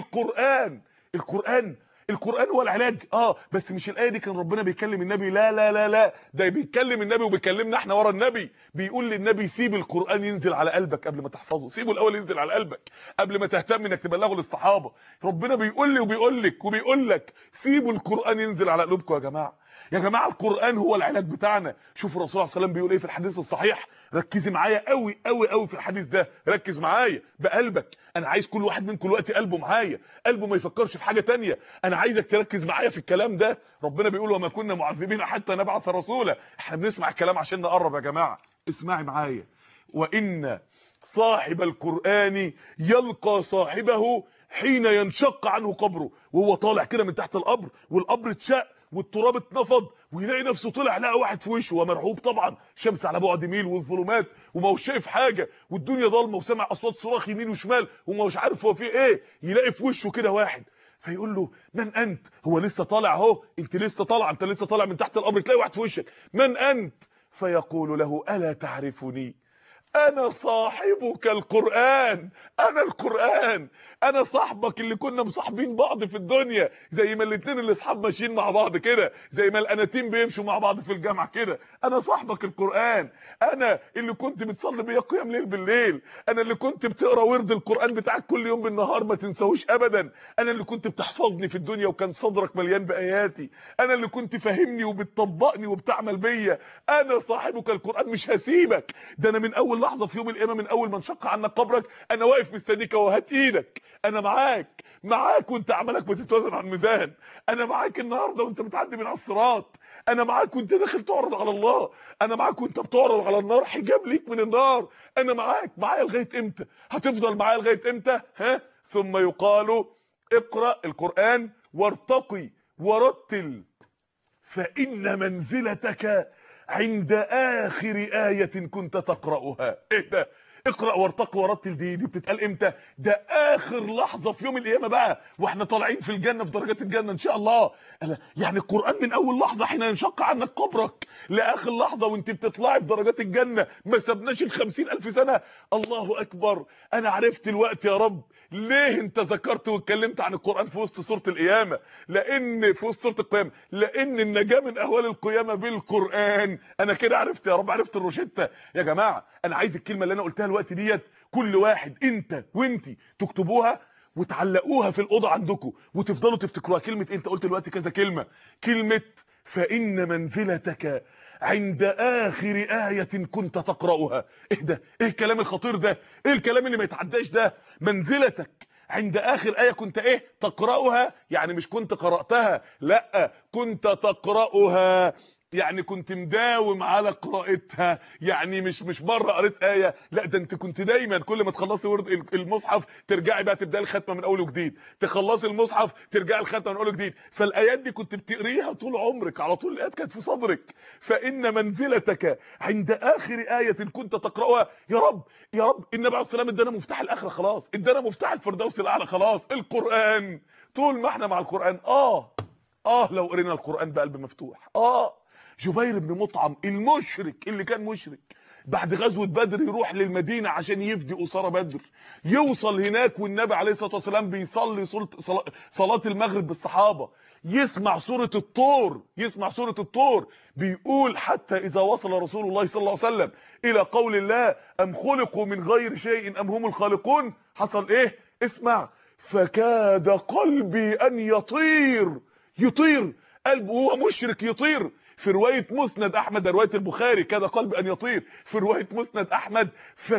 القرآن القرآن القرآن هو العلاج اه بس مش الآية دي كان ربنا بيكلم النبي لا لا لا لا ده بيتكلم النبي وبيكلمنا احنا ورا النبي بيقول للنبي سيب القرآن ينزل على قلبك قبل ما تحفظه سيبه الأول ينزل على قلبك قبل ما تهتم انك تبلغه للصحابة ربنا بيقول لي وبيقول لك وبيقول لك سيبوا القرآن ينزل على قلوبكم يا جماعة يا جماعه القران هو العلاج بتاعنا شوفوا الرسول صلى الله عليه وسلم بيقول ايه في الحديث الصحيح ركزي معايا قوي قوي قوي في الحديث ده ركز معايا بقلبك انا عايز كل واحد منكم دلوقتي قلبه معايا قلبه ما يفكرش في حاجه تانية انا عايزك تركز معايا في الكلام ده ربنا بيقول وما كنا معذبين حتى نبعث رسولا احنا بنسمع الكلام عشان نقرب يا جماعه اسمعي معايا وان صاحب القران يلقى صاحبه حين ينشق عنه قبره وهو طالع كده من تحت القبر والقبر اتشق والتراب اتنفض ويلاقي نفسه طلع لقى واحد في وشه ومرعوب طبعا شمس على بعد ميل والظلمات وما هوش شايف حاجه والدنيا ضلمه وسامع اصوات صراخ يمين وشمال وما هوش عارف هو فيه ايه يلاقي في وشه كده واحد فيقول له من انت هو لسه طالع اهو انت لسه طالع انت لسه طالع من تحت القبر تلاقي واحد في وشك من انت فيقول له الا تعرفني انا صاحبك القرآن انا القرآن انا صاحبك اللي كنا مصاحبين بعض في الدنيا زي ما الاتنين اللي اصحاب ماشيين مع بعض كده زي ما الاناتيم بيمشوا مع بعض في الجامعة كده انا صاحبك القرآن انا اللي كنت بتصلي بيا قيام ليل بالليل انا اللي كنت بتقرا ورد القرآن بتاعك كل يوم بالنهار ما تنساهوش ابدا انا اللي كنت بتحفظني في الدنيا وكان صدرك مليان باياتي انا اللي كنت فاهمني وبتطبقني وبتعمل بيا انا صاحبك القرآن مش هسيبك ده انا من اول اول لحظه في يوم القيامه من اول ما انشق عنك قبرك انا واقف مستنيك وهات ايدك انا معاك معاك وانت عملك بتتوزن على الميزان انا معاك النهارده وانت بتعدي من على الصراط انا معاك وانت داخل تعرض على الله انا معاك وانت بتعرض على النار حجاب ليك من النار انا معاك معايا لغايه امتى هتفضل معايا لغايه امتى ها ثم يقال اقرا القران وارتقي ورتل فان منزلتك عند اخر ايه كنت تقراها ايه ده اقرا وارتقي ورتل دي دي بتتقال امتى ده اخر لحظه في يوم القيامه بقى واحنا طالعين في الجنه في درجات الجنه ان شاء الله أنا يعني القران من اول لحظه حين ينشق عنك قبرك لاخر لحظه وانت بتطلعي في درجات الجنه ما سبناش ال ألف سنه الله اكبر انا عرفت الوقت يا رب ليه انت ذكرت واتكلمت عن القران في وسط سوره القيامه لان في وسط سوره القيامه لان النجاه من اهوال القيامه بالقران انا كده عرفت يا رب عرفت الروشته يا جماعه انا عايز الكلمه اللي انا قلتها الوقت ديت كل واحد انت وانتي تكتبوها وتعلقوها في الاوضه عندكم وتفضلوا تفتكروها كلمه انت قلت دلوقتي كذا كلمه كلمه فان منزلتك عند اخر ايه كنت تقراها ايه ده ايه الكلام الخطير ده ايه الكلام اللي ما يتعداش ده منزلتك عند اخر ايه كنت ايه تقراها يعني مش كنت قراتها لا كنت تقراها يعني كنت مداوم على قراءتها يعني مش مش مره قريت ايه لا ده انت كنت دايما كل ما تخلصي ورد المصحف ترجعي بقى تبداي الختمه من اول وجديد تخلصي المصحف ترجعي الختمه من اول وجديد فالايات دي كنت بتقريها طول عمرك على طول الايات كانت في صدرك فان منزلتك عند اخر ايه كنت تقراها يا رب يا رب النبي عليه الصلاه والسلام ادانا مفتاح الاخره خلاص ادانا مفتاح الفردوس الاعلى خلاص القران طول ما احنا مع القران اه اه لو قرينا القران بقلب مفتوح اه جبير بن مطعم المشرك اللي كان مشرك بعد غزوه بدر يروح للمدينه عشان يفدي اسره بدر يوصل هناك والنبي عليه الصلاه والسلام بيصلي صلاه المغرب بالصحابه يسمع سوره الطور يسمع سوره الطور بيقول حتى اذا وصل رسول الله صلى الله عليه وسلم الى قول الله ام خلقوا من غير شيء ام هم الخالقون حصل ايه اسمع فكاد قلبي ان يطير يطير قلبه هو مشرك يطير في روايه مسند احمد روايه البخاري كذا قلب ان يطير في روايه مسند احمد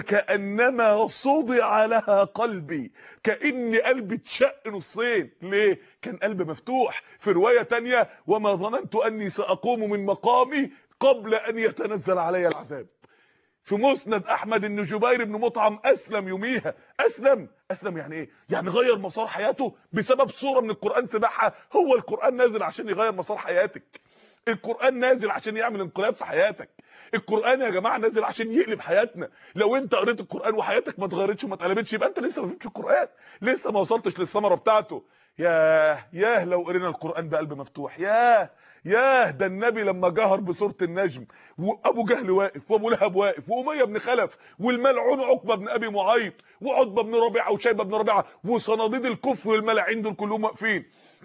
فكانما صدع لها قلبي كان قلبي اتشق نصين ليه كان قلب مفتوح في روايه تانية وما ظننت اني ساقوم من مقامي قبل ان يتنزل علي العذاب في مسند احمد ان جبير بن مطعم اسلم يوميها اسلم اسلم يعني ايه يعني غير مسار حياته بسبب سوره من القران سمعها هو القران نازل عشان يغير مسار حياتك القران نازل عشان يعمل انقلاب في حياتك القران يا جماعه نازل عشان يقلب حياتنا لو انت قريت القران وحياتك ما اتغيرتش وما اتقلبتش يبقى انت لسه ما فهمتش القران لسه ما وصلتش للثمره بتاعته ياه ياه لو قرينا القران بقلب مفتوح ياه ياه ده النبي لما جهر بسوره النجم وابو جهل واقف وابو لهب واقف واميه بن خلف والملعون عقبه بن ابي معيط وعتبه بن ربيعه وشيبه بن ربيعه وصناديد الكفر والملاعين دول كلهم واقفين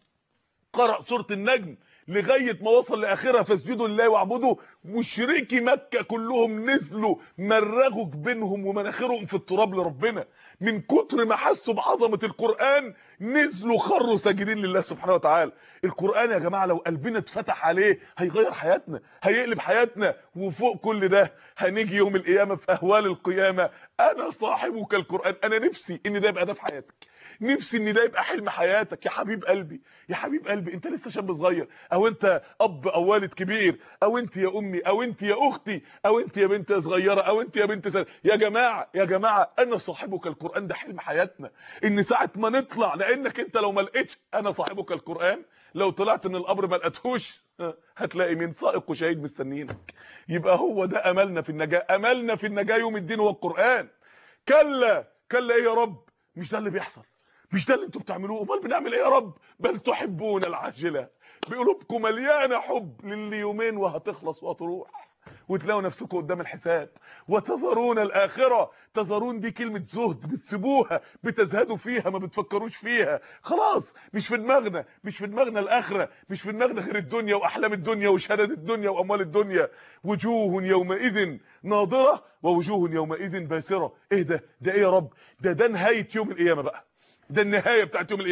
قرأ سوره النجم لغايه ما وصل لاخرها فاسجدوا لله واعبدوا مشركي مكه كلهم نزلوا مرغوا بينهم ومناخرهم في التراب لربنا من كتر ما حسوا بعظمه القران نزلوا خروا ساجدين لله سبحانه وتعالى القران يا جماعه لو قلبنا اتفتح عليه هيغير حياتنا هيقلب حياتنا وفوق كل ده هنيجي يوم القيامه في اهوال القيامه انا صاحبك القران انا نفسي ان ده يبقى ده في حياتك نفسي ان ده يبقى حلم حياتك يا حبيب قلبي يا حبيب قلبي انت لسه شاب صغير او انت اب او والد كبير او انت يا امي او انت يا اختي او انت يا بنت صغيره او انت يا بنت سنة. يا جماعه يا جماعه انا صاحبك القران ده حلم حياتنا ان ساعه ما نطلع لانك انت لو ما لقيتش انا صاحبك القران لو طلعت من القبر ما لقيتهوش هتلاقي مين سائق وشهيد مستنيينك يبقى هو ده املنا في النجاه املنا في النجاه يوم الدين هو القران كلا كلا ايه يا رب مش ده اللي بيحصل مش ده اللي انتوا بتعملوه امال بنعمل ايه يا رب بل تحبون العاجله بقلوبكم مليانه حب للي يومين وهتخلص وهتروح وتلاقوا نفسكم قدام الحساب وتذرون الاخره تذرون دي كلمه زهد بتسيبوها بتزهدوا فيها ما بتفكروش فيها خلاص مش في دماغنا مش في دماغنا الاخره مش في دماغنا غير الدنيا واحلام الدنيا وشهادات الدنيا واموال الدنيا وجوه يومئذ ناظره ووجوه يومئذ باسره ايه ده ده ايه يا رب ده ده نهايه يوم القيامه بقى ده النهايه بتاعت يوم القيامه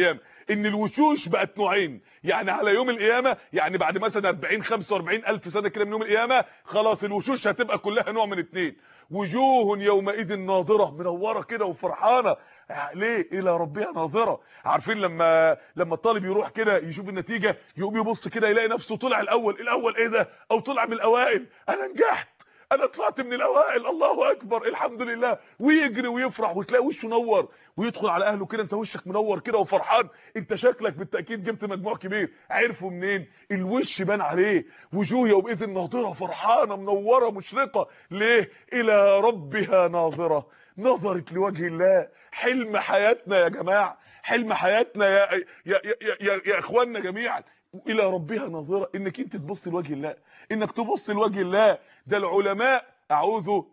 ان الوشوش بقت نوعين يعني على يوم القيامه يعني بعد مثلا 40 45 الف سنه كده من يوم القيامه خلاص الوشوش هتبقى كلها نوع من اتنين وجوه يومئذ ناظره منوره كده وفرحانه ليه الى ربها ناظره عارفين لما لما الطالب يروح كده يشوف النتيجه يقوم يبص كده يلاقي نفسه طلع الاول الاول ايه ده او طلع من الاوائل انا نجحت انا طلعت من الاوائل الله اكبر الحمد لله ويجري ويفرح وتلاقي وشه نور ويدخل على اهله كده انت وشك منور كده وفرحان انت شكلك بالتاكيد جبت مجموع كبير عرفوا منين الوش بان عليه وجوه يومئذ ناظره فرحانه منوره مشرقه ليه الى ربها ناظره نظرت لوجه الله حلم حياتنا يا جماعه حلم حياتنا يا يا يا, يا, يا اخواننا جميعا الى ربها ناظره انك انت تبص لوجه الله انك تبص لوجه الله ده العلماء اعوذ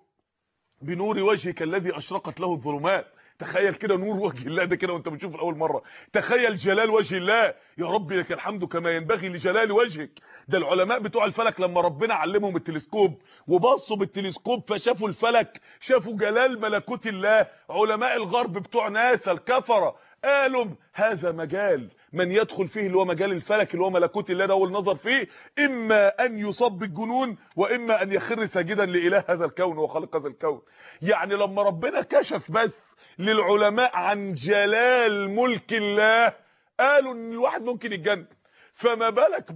بنور وجهك الذي اشرقت له الظلمات تخيل كده نور وجه الله ده كده وانت بتشوف اول مره تخيل جلال وجه الله يا رب لك الحمد كما ينبغي لجلال وجهك ده العلماء بتوع الفلك لما ربنا علمهم التلسكوب وبصوا بالتلسكوب فشافوا الفلك شافوا جلال ملكوت الله علماء الغرب بتوع ناسا الكفره قالوا هذا مجال من يدخل فيه اللي هو مجال الفلك اللي هو ملكوت الله ده والنظر فيه اما ان يصاب بالجنون واما ان يخر ساجدا لاله هذا الكون وخالق هذا الكون يعني لما ربنا كشف بس للعلماء عن جلال ملك الله قالوا ان الواحد ممكن يتجنن فما بالك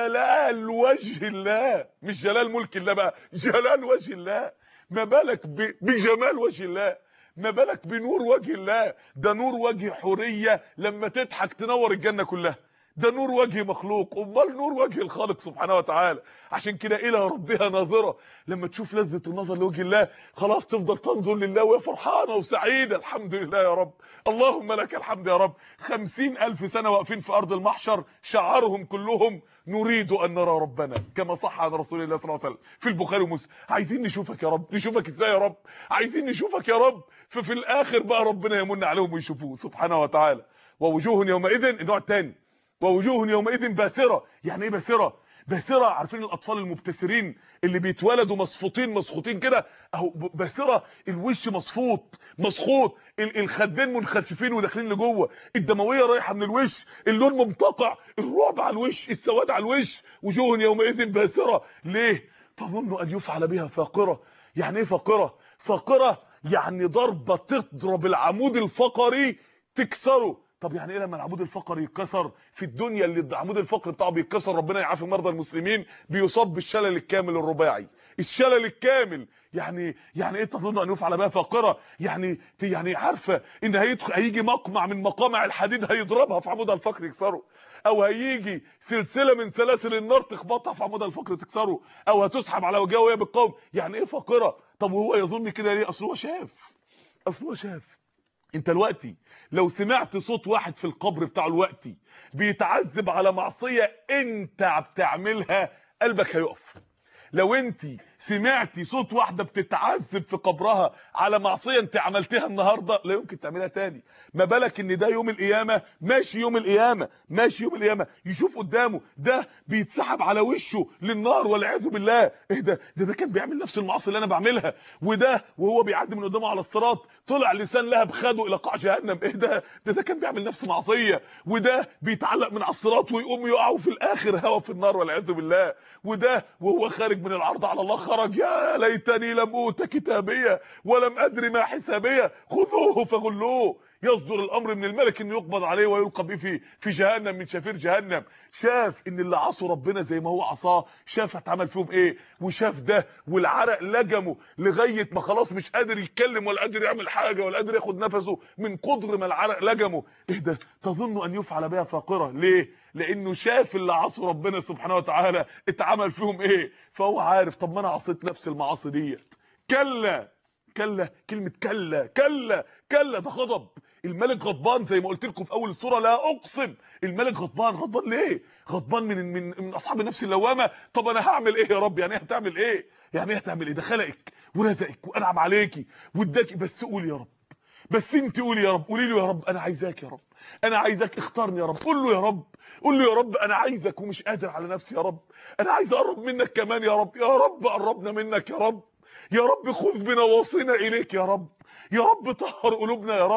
بجلال وجه الله مش جلال ملك الله بقى جلال وجه الله ما بالك بجمال وجه الله ما بالك بنور وجه الله ده نور وجه حوريه لما تضحك تنور الجنه كلها ده نور وجه مخلوق امال نور وجه الخالق سبحانه وتعالى عشان كده الى ربها ناظره لما تشوف لذه النظر لوجه الله خلاص تفضل تنظر لله وهي فرحانه وسعيده الحمد لله يا رب اللهم لك الحمد يا رب خمسين الف سنه واقفين في ارض المحشر شعارهم كلهم نريد ان نرى ربنا كما صح عن رسول الله صلى الله عليه وسلم في البخاري ومسلم عايزين نشوفك يا رب نشوفك ازاي يا رب عايزين نشوفك يا رب ففي الاخر بقى ربنا يمن عليهم ويشوفوه سبحانه وتعالى ووجوه يومئذ النوع الثاني ووجوه يومئذ باسره يعني ايه باسره باسره عارفين الاطفال المبتسرين اللي بيتولدوا مصفوطين مسخوطين كده اهو باسره الوش مصفوط مسخوط الخدين منخسفين وداخلين لجوه الدمويه رايحه من الوش اللون منتقع الرعب على الوش السواد على الوش وجوه يومئذ باسره ليه تظن ان يفعل بها فاقره يعني ايه فاقره فاقره يعني ضربه تضرب العمود الفقري تكسره طب يعني ايه لما العمود الفقري يتكسر في الدنيا اللي العمود الفقري بتاعه بيتكسر ربنا يعافي مرضى المسلمين بيصاب بالشلل الكامل الرباعي الشلل الكامل يعني يعني ايه تظن ان يفعل بها فاقره يعني يعني عارفه ان هيدخل هيجي مقمع من مقامع الحديد هيضربها في عمودها الفقري يكسره او هيجي سلسله من سلاسل النار تخبطها في عمودها الفقري تكسره او هتسحب على وجهها وهي بالقوم يعني ايه فاقره طب وهو يظن كده ليه اصل هو شاف اصل هو شاف انت دلوقتي لو سمعت صوت واحد في القبر بتاعه دلوقتي بيتعذب على معصيه انت بتعملها قلبك هيقف لو انت سمعتي صوت واحده بتتعذب في قبرها على معصيه انت عملتها النهارده لا يمكن تعملها تاني ما بالك ان ده يوم القيامه ماشي يوم القيامه ماشي يوم القيامه يشوف قدامه ده بيتسحب على وشه للنار والعياذ بالله ايه ده ده ده كان بيعمل نفس المعاصي اللي انا بعملها وده وهو بيعدي من قدامه على الصراط طلع لسان لهب خده الى قاع جهنم ايه ده ده ده كان بيعمل نفس معصيه وده بيتعلق من على الصراط ويقوم يقع في الاخر هوا في النار والعياذ بالله وده وهو خارج من العرض على الله خرج يا ليتني لم اوت كتابيه ولم ادري ما حسابيه خذوه فغلوه يصدر الامر من الملك انه يقبض عليه ويلقى به في في جهنم من شفير جهنم شاف ان اللي عصوا ربنا زي ما هو عصاه شاف اتعمل فيهم ايه وشاف ده والعرق لجمه لغايه ما خلاص مش قادر يتكلم ولا قادر يعمل حاجه ولا قادر ياخد نفسه من قدر ما العرق لجمه ايه ده تظن ان يفعل بها فاقره ليه لانه شاف اللي عصوا ربنا سبحانه وتعالى اتعمل فيهم ايه فهو عارف طب ما انا عصيت نفس المعاصي ديت كلا كلا كلمه كلا كلا كلا ده غضب الملك غضبان زي ما قلت لكم في اول السوره لا اقسم الملك غضبان غضبان ليه غضبان من من من اصحاب النفس اللوامه طب انا هعمل ايه يا رب يعني ايه هتعمل ايه يعني ايه هتعمل ايه ده خلقك ورزقك وانعم عليكي واداكي بس قول يا رب بس انت قولي يا رب قولي له يا رب انا عايزاك يا رب انا عايزك اختارني يا رب قول له يا رب قول له يا رب انا عايزك ومش قادر على نفسي يا رب انا عايز اقرب منك كمان يا رب يا رب قربنا منك يا رب يا رب خذ بنواصينا اليك يا رب يا رب طهر قلوبنا يا رب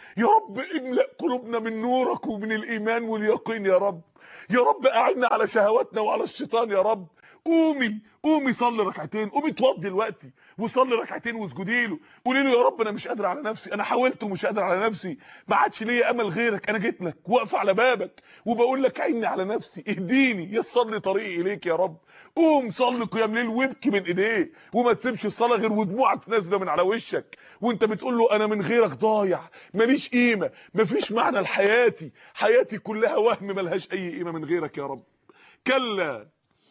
يا رب املأ قلوبنا من نورك ومن الإيمان واليقين يا رب يا رب أعنا على شهواتنا وعلى الشيطان يا رب قومي قومي صلي ركعتين قومي اتوضي دلوقتي وصلي ركعتين واسجدي له قولي له يا رب انا مش قادر على نفسي انا حاولت ومش قادر على نفسي ما عادش ليا امل غيرك انا جيت لك واقف على بابك وبقول لك عيني على نفسي اهديني يسر لي طريقي اليك يا رب قوم صلي قيام ليل وابكي من ايديه وما تسيبش الصلاه غير ودموعك نازله من على وشك وانت بتقول له انا من غيرك ضايع ماليش قيمه مفيش معنى لحياتي حياتي كلها وهم ملهاش اي قيمه من غيرك يا رب كلا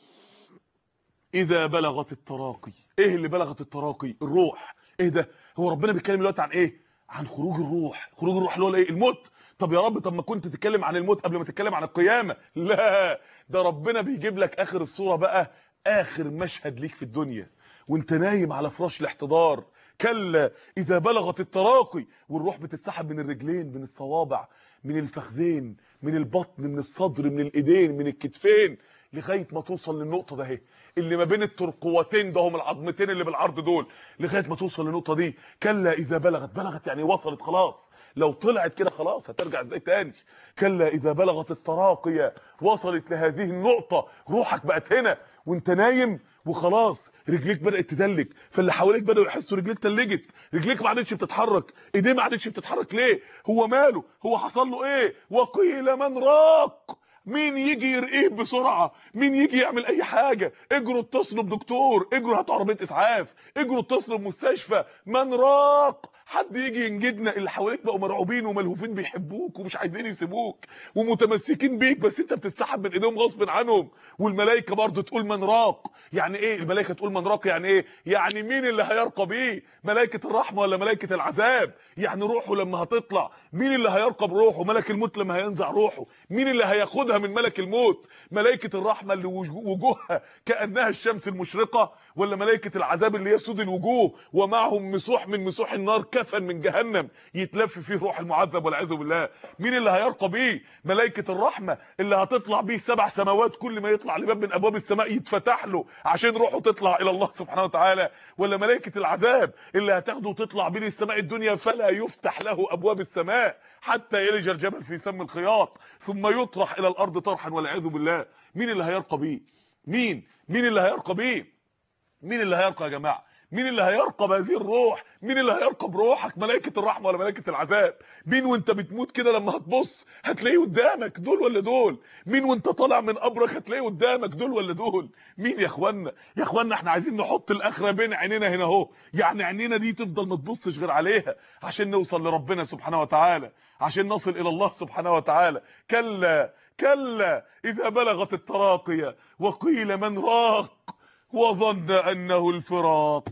اذا بلغت التراقي ايه اللي بلغت التراقي الروح ايه ده هو ربنا بيتكلم دلوقتي عن ايه عن خروج الروح خروج الروح اللي هو ايه الموت طب يا رب طب ما كنت تتكلم عن الموت قبل ما تتكلم عن القيامه لا ده ربنا بيجيب لك اخر الصوره بقى اخر مشهد ليك في الدنيا وانت نايم على فراش الاحتضار كلا اذا بلغت التراقي والروح بتتسحب من الرجلين من الصوابع من الفخذين من البطن من الصدر من الايدين من الكتفين لغايه ما توصل للنقطه ده اهي اللي ما بين الترقوتين ده هم العظمتين اللي بالعرض دول لغايه ما توصل للنقطه دي كلا اذا بلغت بلغت يعني وصلت خلاص لو طلعت كده خلاص هترجع ازاي تاني كلا اذا بلغت التراقيه وصلت لهذه النقطه روحك بقت هنا وانت نايم وخلاص رجليك بدات تدلك فاللي حواليك بداوا يحسوا رجليك تلجت رجليك ما عادتش بتتحرك ايديه ما عادتش بتتحرك ليه هو ماله هو حصل له ايه وقيل من راق مين يجي يرقيه بسرعه مين يجي يعمل اي حاجه اجروا اتصلوا بدكتور اجروا هاتوا عربيه اسعاف اجروا اتصلوا بمستشفى من راق حد يجي ينجدنا اللي حواليك بقوا مرعوبين وملهوفين بيحبوك ومش عايزين يسيبوك ومتمسكين بيك بس انت بتتسحب من ايديهم غصب عنهم والملائكه برضه تقول من راق يعني ايه الملائكه تقول من راق يعني ايه يعني مين اللي هيرقى بيه ملائكه الرحمه ولا ملائكه العذاب يعني روحه لما هتطلع مين اللي هيرقى بروحه ملك الموت لما هينزع روحه مين اللي هياخدها من ملك الموت ملائكه الرحمه اللي وجوهها كانها الشمس المشرقه ولا ملائكه العذاب اللي هي سود الوجوه ومعهم مسوح من مسوح النار كفن من جهنم يتلف فيه روح المعذب والعياذ بالله مين اللي هيرقى بيه ملائكه الرحمه اللي هتطلع بيه سبع سماوات كل ما يطلع لباب من ابواب السماء يتفتح له عشان روحه تطلع الى الله سبحانه وتعالى ولا ملائكه العذاب اللي هتاخده وتطلع بيه للسماء الدنيا فلا يفتح له ابواب السماء حتى يلج الجبل في سم الخياط ثم يطرح الى الارض طرحا والعياذ بالله مين اللي هيرقى بيه مين مين اللي هيرقى بيه مين اللي هيرقى يا جماعه مين اللي هيرقى بهذه الروح مين اللي هيرقى بروحك ملائكه الرحمه ولا ملائكه العذاب مين وانت بتموت كده لما هتبص هتلاقيه قدامك دول ولا دول مين وانت طالع من قبرك هتلاقيه قدامك دول ولا دول مين يا اخوانا يا اخوانا احنا عايزين نحط الاخره بين عينينا هنا اهو يعني عينينا دي تفضل ما تبصش غير عليها عشان نوصل لربنا سبحانه وتعالى عشان نصل الى الله سبحانه وتعالى كلا كلا اذا بلغت التراقيه وقيل من راق وظن انه الفراق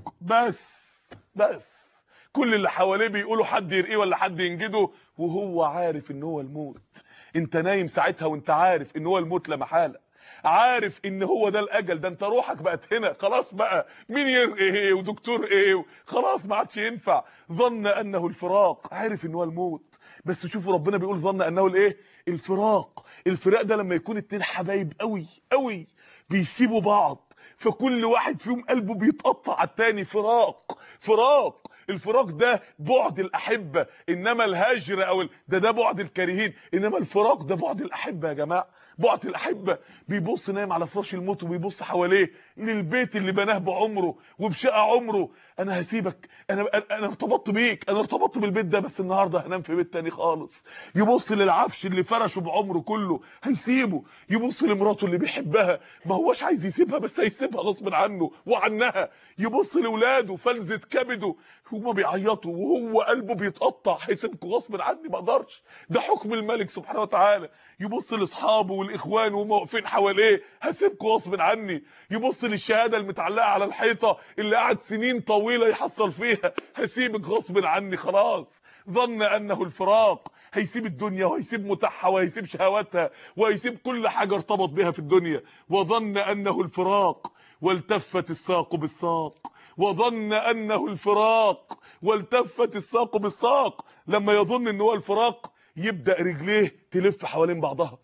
بس بس كل اللي حواليه بيقولوا حد يرقيه ولا حد ينجده وهو عارف ان هو الموت انت نايم ساعتها وانت عارف ان هو الموت لا محاله عارف ان هو ده الاجل ده انت روحك بقت هنا خلاص بقى مين يرقي ايه ودكتور ايه خلاص ما عادش ينفع ظن انه الفراق عارف ان هو الموت بس شوفوا ربنا بيقول ظن انه الايه الفراق الفراق ده لما يكون اتنين حبايب قوي قوي بيسيبوا بعض فكل واحد فيهم قلبه بيتقطع على التاني فراق فراق الفراق ده بعد الاحبه انما الهجر او ال... ده ده بعد الكارهين انما الفراق ده بعد الاحبه يا جماعه بعد الاحبه بيبص نايم على فراش الموت وبيبص حواليه للبيت اللي بناه بعمره وبشقى عمره انا هسيبك انا انا ارتبطت بيك انا ارتبطت بالبيت ده بس النهارده هنام في بيت تاني خالص يبص للعفش اللي فرشه بعمره كله هيسيبه يبص لمراته اللي بيحبها ما هوش عايز يسيبها بس هيسيبها غصب عنه وعنها يبص لاولاده فلذة كبده هما بيعيطوا وهو قلبه بيتقطع هيسيبكم غصب عني ما اقدرش ده حكم الملك سبحانه وتعالى يبص لاصحابه والاخوان وهم واقفين حواليه هسيبكم غصب عني يبص للشهاده المتعلقه على الحيطه اللي قعد سنين طويله يحصل فيها هسيبك غصب عني خلاص ظن انه الفراق هيسيب الدنيا وهيسيب متاحها وهيسيب شهواتها وهيسيب كل حاجه ارتبط بها في الدنيا وظن انه الفراق والتفت الساق بالساق وظن انه الفراق والتفت الساق بالساق لما يظن ان هو الفراق يبدا رجليه تلف حوالين بعضها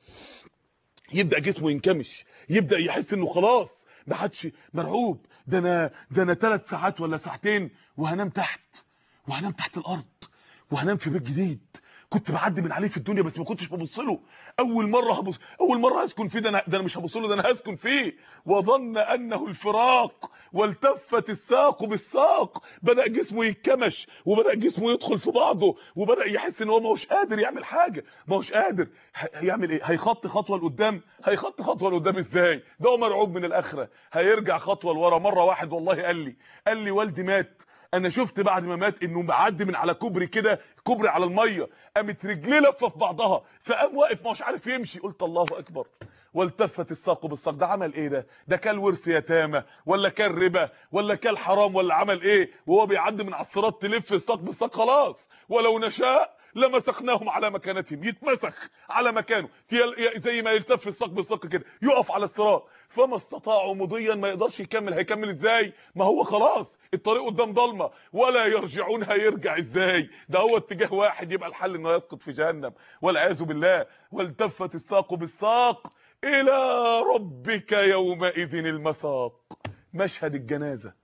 يبدا جسمه ينكمش يبدا يحس انه خلاص ما حدش مرعوب ده انا ده انا 3 ساعات ولا ساعتين وهنام تحت وهنام تحت الارض وهنام في بيت جديد كنت بعدي من عليه في الدنيا بس ما كنتش ببص له اول مره هبص اول مره هسكن فيه ده انا ده انا مش هبص له ده انا هسكن فيه وظن انه الفراق والتفت الساق بالساق بدا جسمه يتكمش وبدا جسمه يدخل في بعضه وبدا يحس ان هو ما هوش قادر يعمل حاجه ما هوش قادر ه- هيعمل ايه هيخط خطوه لقدام هيخط خطوه لقدام ازاي ده هو مرعوب من الاخره هيرجع خطوه لورا مره واحد والله قال لي قال لي والدي مات انا شفت بعد ما مات انه معدي من على كوبري كده كوبري على الميه قامت رجليه لفه في بعضها فقام واقف مش عارف يمشي قلت الله اكبر والتفت الساق بالساق ده عمل ايه ده ده كان ورث يتامى ولا كان ربا ولا كان حرام ولا عمل ايه وهو بيعدي من على الصراط تلف الساق بالساق خلاص ولو نشاء لمسخناهم على مكانتهم يتمسخ على مكانه هي زي ما يلتف الساق بالساق كده يقف على الصراط فما استطاعوا مضيا ما يقدرش يكمل هيكمل ازاي ما هو خلاص الطريق قدام ضلمه ولا يرجعون هيرجع ازاي ده هو اتجاه واحد يبقى الحل انه يسقط في جهنم والعياذ بالله والتفت الساق بالساق الى ربك يومئذ المساق مشهد الجنازه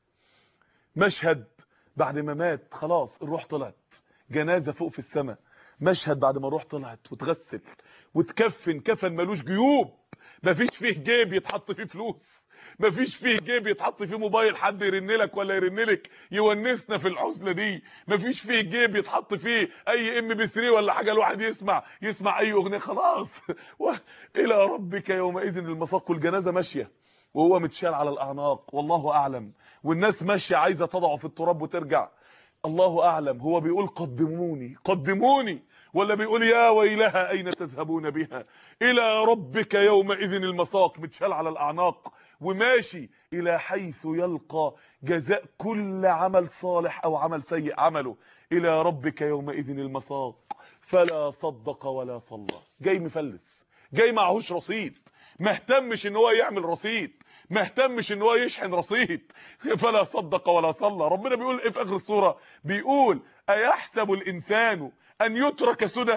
مشهد بعد ما مات خلاص الروح طلعت جنازه فوق في السماء مشهد بعد ما الروح طلعت وتغسل وتكفن كفن ملوش جيوب مفيش فيه جيب يتحط فيه فلوس مفيش فيه جيب يتحط فيه موبايل حد يرن لك ولا يرن لك يونسنا في الحزنه دي مفيش فيه جيب يتحط فيه اي ام بي 3 ولا حاجه الواحد يسمع يسمع اي اغنيه خلاص و... الى ربك يومئذ المساق والجنازه ماشيه وهو متشال على الاعناق والله اعلم والناس ماشيه عايزه تضعه في التراب وترجع الله اعلم هو بيقول قدموني قدموني ولا بيقول يا ويلها اين تذهبون بها الى ربك يومئذ المساق متشال على الاعناق وماشي الى حيث يلقى جزاء كل عمل صالح او عمل سيء عمله الى ربك يومئذ المساق فلا صدق ولا صلى جاي مفلس جاي معهوش رصيد ما اهتمش ان هو يعمل رصيد ما اهتمش ان هو يشحن رصيد فلا صدق ولا صلى ربنا بيقول ايه في اخر السوره بيقول ايحسب الانسان ان يترك سدى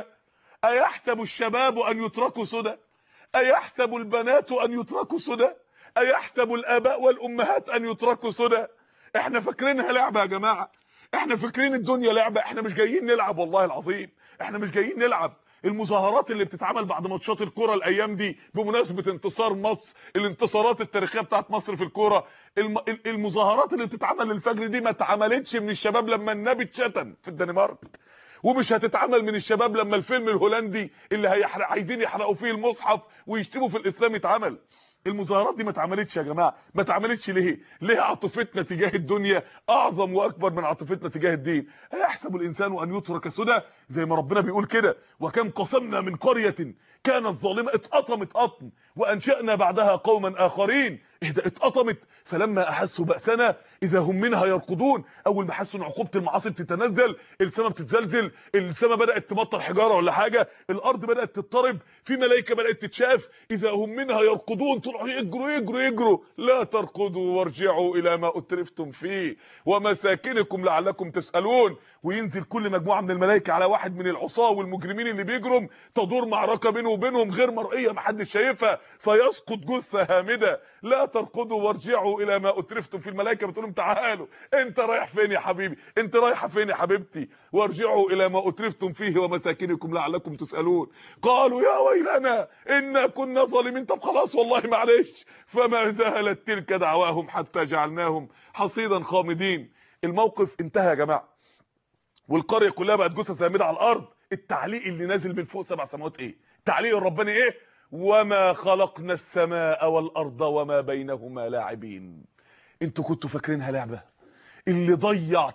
ايحسب الشباب ان يتركوا سدى ايحسب البنات ان يتركوا سدى ايحسب الاباء والامهات ان يتركوا سدى احنا فاكرينها لعبه يا جماعه احنا فاكرين الدنيا لعبه احنا مش جايين نلعب والله العظيم احنا مش جايين نلعب المظاهرات اللي بتتعمل بعد ماتشات الكوره الايام دي بمناسبه انتصار مصر الانتصارات التاريخيه بتاعت مصر في الكوره الم... المظاهرات اللي بتتعمل الفجر دي ما اتعملتش من الشباب لما النبي اتشتم في الدنمارك ومش هتتعمل من الشباب لما الفيلم الهولندي اللي هيحرق عايزين يحرقوا فيه المصحف ويشتموا في الاسلام يتعمل المظاهرات دي ما اتعملتش يا جماعه ما اتعملتش ليه ليه عاطفتنا تجاه الدنيا اعظم واكبر من عاطفتنا تجاه الدين هيحسب الانسان ان يترك سدى زي ما ربنا بيقول كده وكم قسمنا من قريه كانت ظالمه اتقطمت قطم وانشانا بعدها قوما اخرين اهدى اتقطمت فلما احسوا باسنا اذا هم منها يركضون اول ما حسوا ان عقوبه المعاصي بتتنزل السماء بتتزلزل السماء بدات تمطر حجاره ولا حاجه الارض بدات تضطرب في ملائكه بدات تتشاف اذا هم منها يركضون طلعوا يجروا يجروا يجروا لا تركضوا وارجعوا الى ما اترفتم فيه ومساكنكم لعلكم تسالون وينزل كل مجموعه من الملائكه على واحد من العصاه والمجرمين اللي بيجروا تدور معركه بينه وبينهم غير مرئيه محدش شايفها فيسقط جثه هامده لا تركضوا وارجعوا الى ما اترفتم في الملائكه بتقول لهم تعالوا انت رايح فين يا حبيبي انت رايحه فين يا حبيبتي وارجعوا الى ما اترفتم فيه ومساكنكم لعلكم تسالون قالوا يا ويلنا انا كنا ظالمين طب خلاص والله معلش فما زالت تلك دعواهم حتى جعلناهم حصيدا خامدين الموقف انتهى يا جماعه والقريه كلها بقت جثث هامده على الارض التعليق اللي نازل من فوق سبع سماوات ايه التعليق الرباني ايه وما خلقنا السماء والارض وما بينهما لاعبين انتوا كنتوا فاكرينها لعبه اللي ضيع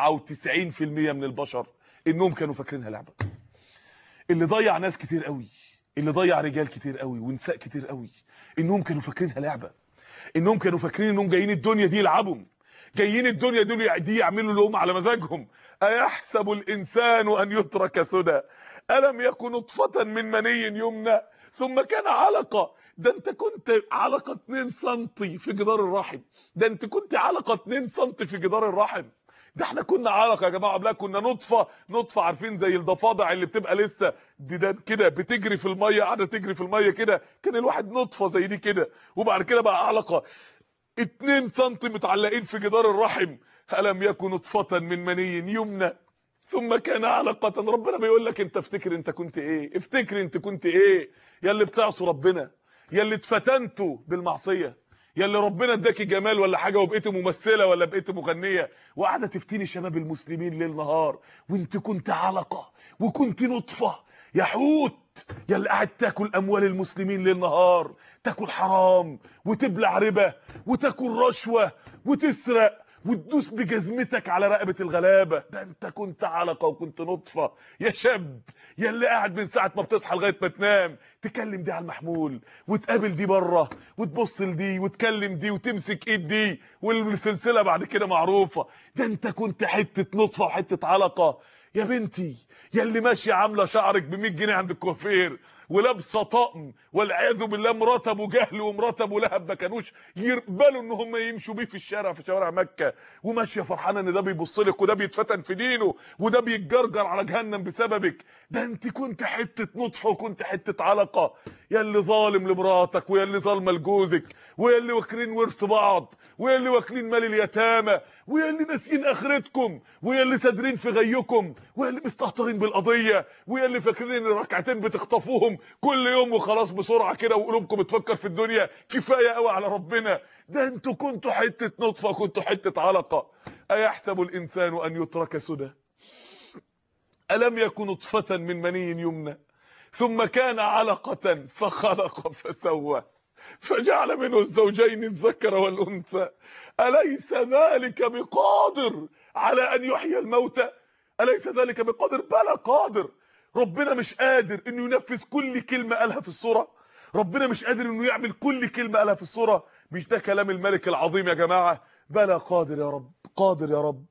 99% من البشر انهم كانوا فاكرينها لعبه اللي ضيع ناس كتير قوي اللي ضيع رجال كتير قوي ونساء كتير قوي انهم كانوا فاكرينها لعبه انهم كانوا فاكرين انهم جايين الدنيا دي يلعبوا جايين الدنيا دول دي يعملوا لهم على مزاجهم ايحسب الانسان ان يترك سدى الم يكن نطفه من مني يمنى ثم كان علقه ده انت كنت علقه 2 سم في جدار الرحم ده انت كنت علقه 2 سم في جدار الرحم ده احنا كنا علقه يا جماعه قبلها كنا نطفه نطفه عارفين زي الضفادع اللي بتبقى لسه ديدان كده بتجري في الميه قاعده تجري في الميه كده كان الواحد نطفه زي دي كده وبعد كده بقى علقه 2 سم متعلقين في جدار الرحم الم يكن نطفه من مني يمنى ثم كان علقة ربنا بيقول لك انت افتكر انت كنت ايه افتكر انت كنت ايه يا اللي بتعصوا ربنا يا اللي اتفتنتوا بالمعصية يا اللي ربنا اداكي جمال ولا حاجة وبقيتي ممثلة ولا بقيتي مغنية وقاعدة تفتني شباب المسلمين ليل نهار وانت كنت علقة وكنت نطفة يا حوت يا اللي قاعد تاكل اموال المسلمين ليل نهار تاكل حرام وتبلع ربا وتاكل رشوة وتسرق وتدوس بجزمتك على رقبة الغلابة ده انت كنت علقة وكنت نطفة يا شاب يا اللي قاعد من ساعة ما بتصحى لغاية ما تنام تكلم دي على المحمول وتقابل دي بره وتبص لدي وتكلم دي وتمسك ايد دي والسلسلة بعد كده معروفة ده انت كنت حتة نطفة وحتة علقة يا بنتي يا اللي ماشية عاملة شعرك ب 100 جنيه عند الكوافير ولابسه طقم والعياذ بالله مرات ابو جهل ومرات ابو لهب ما كانوش يقبلوا ان هم يمشوا بيه في الشارع في شوارع مكه وماشيه فرحانه ان ده بيبص لك وده بيتفتن في دينه وده بيتجرجر على جهنم بسببك ده انت كنت حته نطفه وكنت حته علقه يا اللي ظالم لمراتك ويا اللي ظالمه لجوزك ويا اللي واكلين ورث بعض ويا اللي واكلين مال اليتامى ويا اللي ناسيين اخرتكم ويا اللي سادرين في غيكم ويا اللي مستهترين بالقضيه ويا اللي فاكرين ان ركعتين بتخطفوهم كل يوم وخلاص بسرعه كده وقلوبكم بتفكر في الدنيا كفايه قوي على ربنا ده انتوا كنتوا حته نطفه كنتوا حته علقه ايحسب الانسان ان يترك سدى الم يكن نطفه من مني يمنى ثم كان علقه فخلق فسوى فجعل منه الزوجين الذكر والانثى اليس ذلك بقادر على ان يحيي الموتى اليس ذلك بقادر بلى قادر ربنا مش قادر انه ينفذ كل كلمه قالها في السوره ربنا مش قادر انه يعمل كل كلمه قالها في السوره مش ده كلام الملك العظيم يا جماعه بلى قادر يا رب قادر يا رب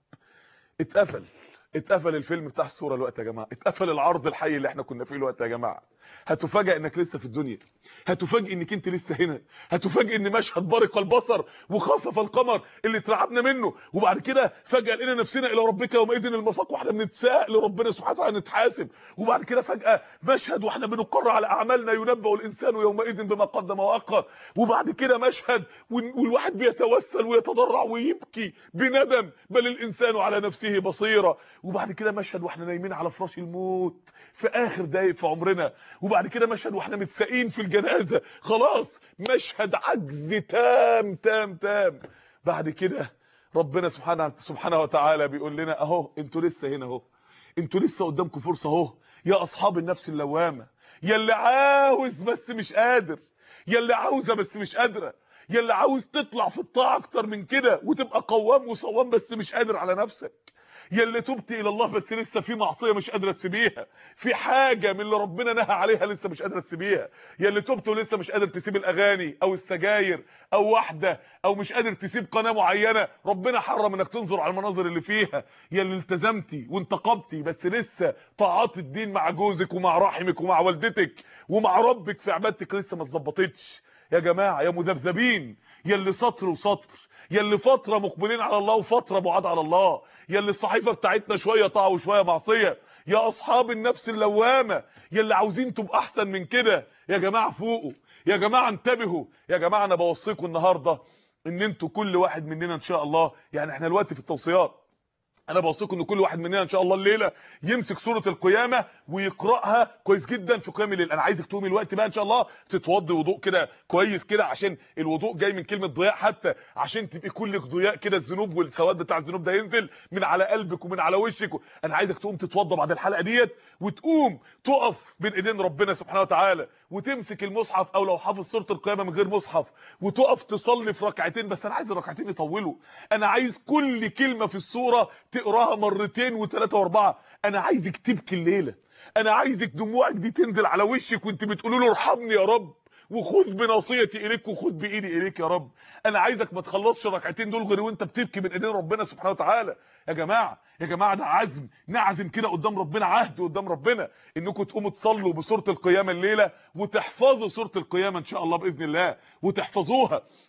اتقفل اتقفل الفيلم بتاع الصوره الوقت يا جماعه اتقفل العرض الحي اللي احنا كنا فيه الوقت يا جماعه هتفاجئ انك لسه في الدنيا هتفاجئ انك انت لسه هنا هتفاجئ ان مشهد برق البصر وخسف القمر اللي اترعبنا منه وبعد كده فجاه لقينا نفسنا الى ربك يومئذ المساق واحنا بنتساءل لربنا سبحانه وتعالى نتحاسب وبعد كده فجاه مشهد واحنا بنقر على اعمالنا ينبأ الانسان يومئذ بما قدم واخر وبعد كده مشهد والواحد بيتوسل ويتضرع ويبكي بندم بل الانسان على نفسه بصيره وبعد كده مشهد واحنا نايمين على فراش الموت في اخر دقايق في عمرنا وبعد كده مشهد واحنا متساقين في الجنازه خلاص مشهد عجز تام تام تام بعد كده ربنا سبحانه سبحانه وتعالى بيقول لنا اهو انتوا لسه هنا اهو انتوا لسه قدامكم فرصه اهو يا اصحاب النفس اللوامه يا اللي عاوز بس مش قادر يا اللي عاوزه بس مش قادره يا اللي عاوز تطلع في الطاعه اكتر من كده وتبقى قوام وصوام بس مش قادر على نفسك يا اللي تبت الى الله بس لسه في معصيه مش قادره تسيبيها في حاجه من اللي ربنا نهى عليها لسه مش قادره تسيبيها يا اللي تبت ولسه مش قادر تسيب الاغاني او السجاير او واحده او مش قادر تسيب قناه معينه ربنا حرم انك تنظر على المناظر اللي فيها يا اللي التزمتي وانتقبتي بس لسه طاعات الدين مع جوزك ومع رحمك ومع والدتك ومع ربك في عبادتك لسه ما اتظبطتش يا جماعه يا مذبذبين يا اللي سطر وسطر يا اللي فتره مقبلين على الله وفتره بعاد على الله يا اللي الصحيفه بتاعتنا شويه طاعه وشويه معصيه يا اصحاب النفس اللوامه يا اللي عاوزين تبقى احسن من كده يا جماعه فوقوا يا جماعه انتبهوا يا جماعه انا بوصيكم النهارده ان انتوا كل واحد مننا ان شاء الله يعني احنا دلوقتي في التوصيات انا بوصيكم ان كل واحد مننا ان شاء الله الليله يمسك سوره القيامه ويقراها كويس جدا في قيام الليل انا عايزك تقومي الوقت بقى ان شاء الله تتوضي وضوء كده كويس كده عشان الوضوء جاي من كلمه ضياء حتى عشان تبقي كلك ضياء كده الذنوب والسواد بتاع الذنوب ده ينزل من على قلبك ومن على وشك انا عايزك تقوم تتوضى بعد الحلقه ديت وتقوم تقف بين ايدين ربنا سبحانه وتعالى وتمسك المصحف او لو حافظ سوره القيامه من غير مصحف وتقف تصلي في ركعتين بس انا عايز الركعتين يطولوا انا عايز كل كلمه في السوره تقراها مرتين وثلاثه واربعه انا عايزك تبكي الليله انا عايزك دموعك دي تنزل على وشك وانت بتقولي له ارحمني يا رب وخذ بناصيتي اليك وخذ بايدي اليك يا رب انا عايزك ما تخلصش الركعتين دول غير وانت بتبكي من ايدين ربنا سبحانه وتعالى يا جماعه يا جماعه ده عزم نعزم كده قدام ربنا عهد قدام ربنا انكم تقوموا تصلوا بسوره القيامه الليله وتحفظوا سوره القيامه ان شاء الله باذن الله وتحفظوها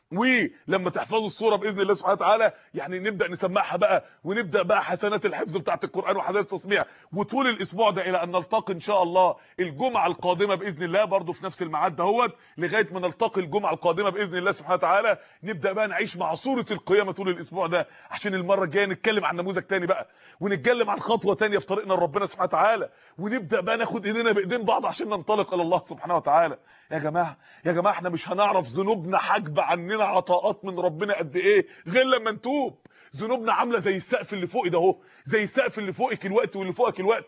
ولما تحفظوا الصوره باذن الله سبحانه وتعالى يعني نبدا نسمعها بقى ونبدا بقى حسنات الحفظ بتاعه القران وحسنات التصميع وطول الاسبوع ده الى ان نلتقي ان شاء الله الجمعه القادمه باذن الله برضو في نفس الميعاد دهوت لغايه ما نلتقي الجمعه القادمه باذن الله سبحانه وتعالى نبدا بقى نعيش مع صوره القيامه طول الاسبوع ده عشان المره الجايه نتكلم عن نموذج تاني بقى ونتكلم عن خطوه تانية في طريقنا لربنا سبحانه وتعالى ونبدا بقى ناخد ايدينا بايدين بعض عشان ننطلق الى الله سبحانه وتعالى يا جماعه يا جماعه احنا مش هنعرف ذنوبنا حاجبه عننا عطاءات من ربنا قد ايه غير لما نتوب ذنوبنا عامله زي السقف اللي فوقي ده اهو زي السقف اللي فوقك الوقت واللي فوقك الوقت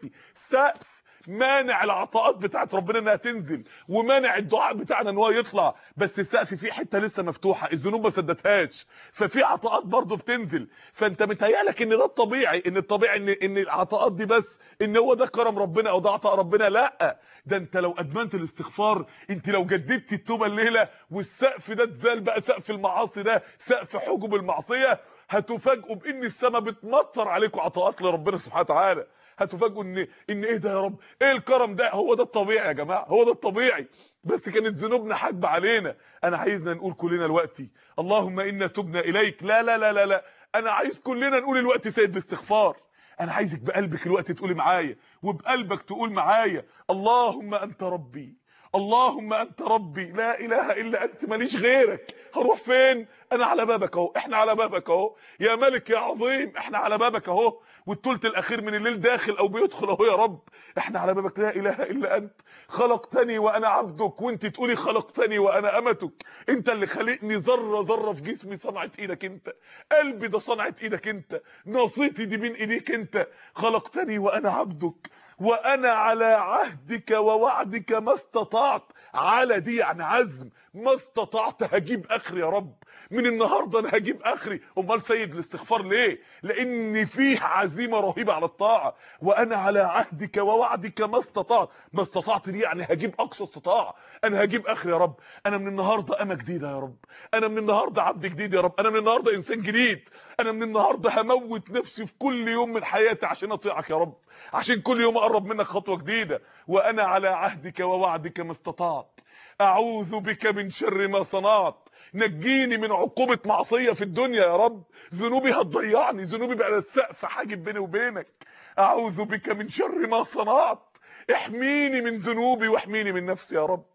سقف مانع العطاءات بتاعت ربنا انها تنزل ومانع الدعاء بتاعنا ان هو يطلع بس السقف فيه حته لسه مفتوحه الذنوب ما سدتهاش ففي عطاءات برضه بتنزل فانت متهيألك ان ده الطبيعي ان الطبيعي ان ان العطاءات دي بس ان هو ده كرم ربنا او ده عطاء ربنا لا ده انت لو ادمنت الاستغفار انت لو جددت التوبه الليله والسقف ده اتزال بقى سقف المعاصي ده سقف حجب المعصيه هتفاجئوا بان السماء بتمطر عليكم عطاءات لربنا سبحانه وتعالى هتفاجئوا ان ان ايه ده يا رب ايه الكرم ده هو ده الطبيعي يا جماعه هو ده الطبيعي بس كانت ذنوبنا حاجبه علينا انا عايزنا نقول كلنا دلوقتي اللهم انا تبنا اليك لا لا لا لا لا انا عايز كلنا نقول الوقت سيد الاستغفار انا عايزك بقلبك الوقت تقولي معايا وبقلبك تقول معايا اللهم انت ربي اللهم انت ربي لا اله الا انت ماليش غيرك هروح فين انا على بابك اهو احنا على بابك اهو يا ملك يا عظيم احنا على بابك اهو والثلث الاخير من الليل داخل او بيدخل اهو يا رب احنا على بابك لا اله الا انت خلقتني وانا عبدك وانت تقولي خلقتني وانا امتك انت اللي خلقني ذره ذره في جسمي صنعت ايدك انت قلبي ده صنعت ايدك انت ناصيتي دي بين ايديك انت خلقتني وانا عبدك وانا على عهدك ووعدك ما استطعت على دي يعني عزم ما استطعت هجيب اخري يا رب من النهارده انا هجيب اخري امال سيد الاستغفار ليه لان فيه عزيمه رهيبه على الطاعه وانا على عهدك ووعدك ما استطعت ما استطعت دي يعني هجيب اقصى استطاعه انا هجيب اخري يا رب انا من النهارده اما جديده يا رب انا من النهارده عبد جديد يا رب انا من النهارده انسان جديد انا من النهارده هموت نفسي في كل يوم من حياتي عشان اطيعك يا رب عشان كل يوم اقرب منك خطوه جديده وانا على عهدك ووعدك ما استطعت اعوذ بك من شر ما صنعت نجيني من عقوبه معصيه في الدنيا يا رب ذنوبي هتضيعني ذنوبي بقى السقف حاجب بيني وبينك اعوذ بك من شر ما صنعت احميني من ذنوبي واحميني من نفسي يا رب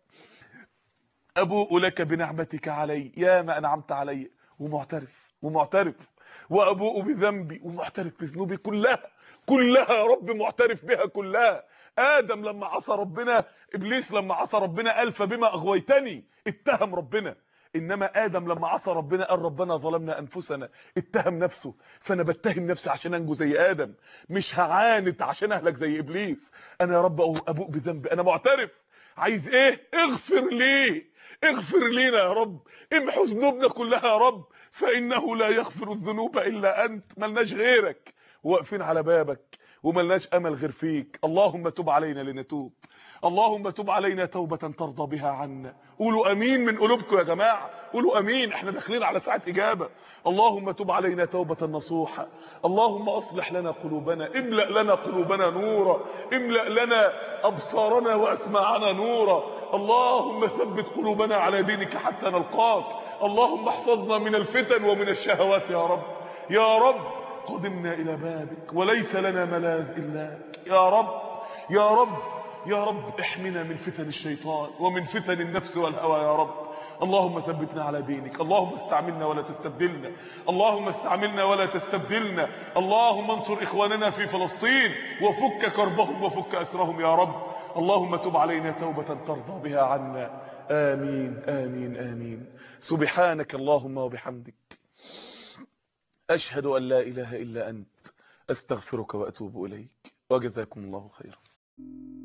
ابوء لك بنعمتك علي يا ما انعمت علي ومعترف ومعترف وابوء بذنبي ومعترف بذنوبي كلها كلها يا رب معترف بها كلها ادم لما عصى ربنا ابليس لما عصى ربنا قال فبما اغويتني اتهم ربنا انما ادم لما عصى ربنا قال ربنا ظلمنا انفسنا اتهم نفسه فانا بتهم نفسي عشان انجو زي ادم مش هعاند عشان اهلك زي ابليس انا يا رب ابوء بذنبي انا معترف عايز ايه اغفر لي اغفر لينا يا رب امحو ذنوبنا كلها يا رب فانه لا يغفر الذنوب الا انت ملناش غيرك واقفين على بابك وملناش امل غير فيك اللهم تب علينا لنتوب اللهم تب علينا توبة ترضى بها عنا قولوا امين من قلوبكم يا جماعة قولوا امين احنا داخلين على ساعة اجابة اللهم تب علينا توبة نصوحة اللهم اصلح لنا قلوبنا املأ لنا قلوبنا نورا املأ لنا ابصارنا واسماعنا نورا اللهم ثبت قلوبنا على دينك حتى نلقاك اللهم احفظنا من الفتن ومن الشهوات يا رب يا رب قدمنا إلى بابك وليس لنا ملاذ إلاك يا رب يا رب يا رب احمنا من فتن الشيطان ومن فتن النفس والهوى يا رب اللهم ثبتنا على دينك اللهم استعملنا ولا تستبدلنا اللهم استعملنا ولا تستبدلنا اللهم انصر إخواننا في فلسطين وفك كربهم وفك أسرهم يا رب اللهم تب علينا توبة ترضى بها عنا آمين آمين آمين سبحانك اللهم وبحمدك أشهد أن لا إله إلا أنت أستغفرك وأتوب إليك وجزاكم الله خيرا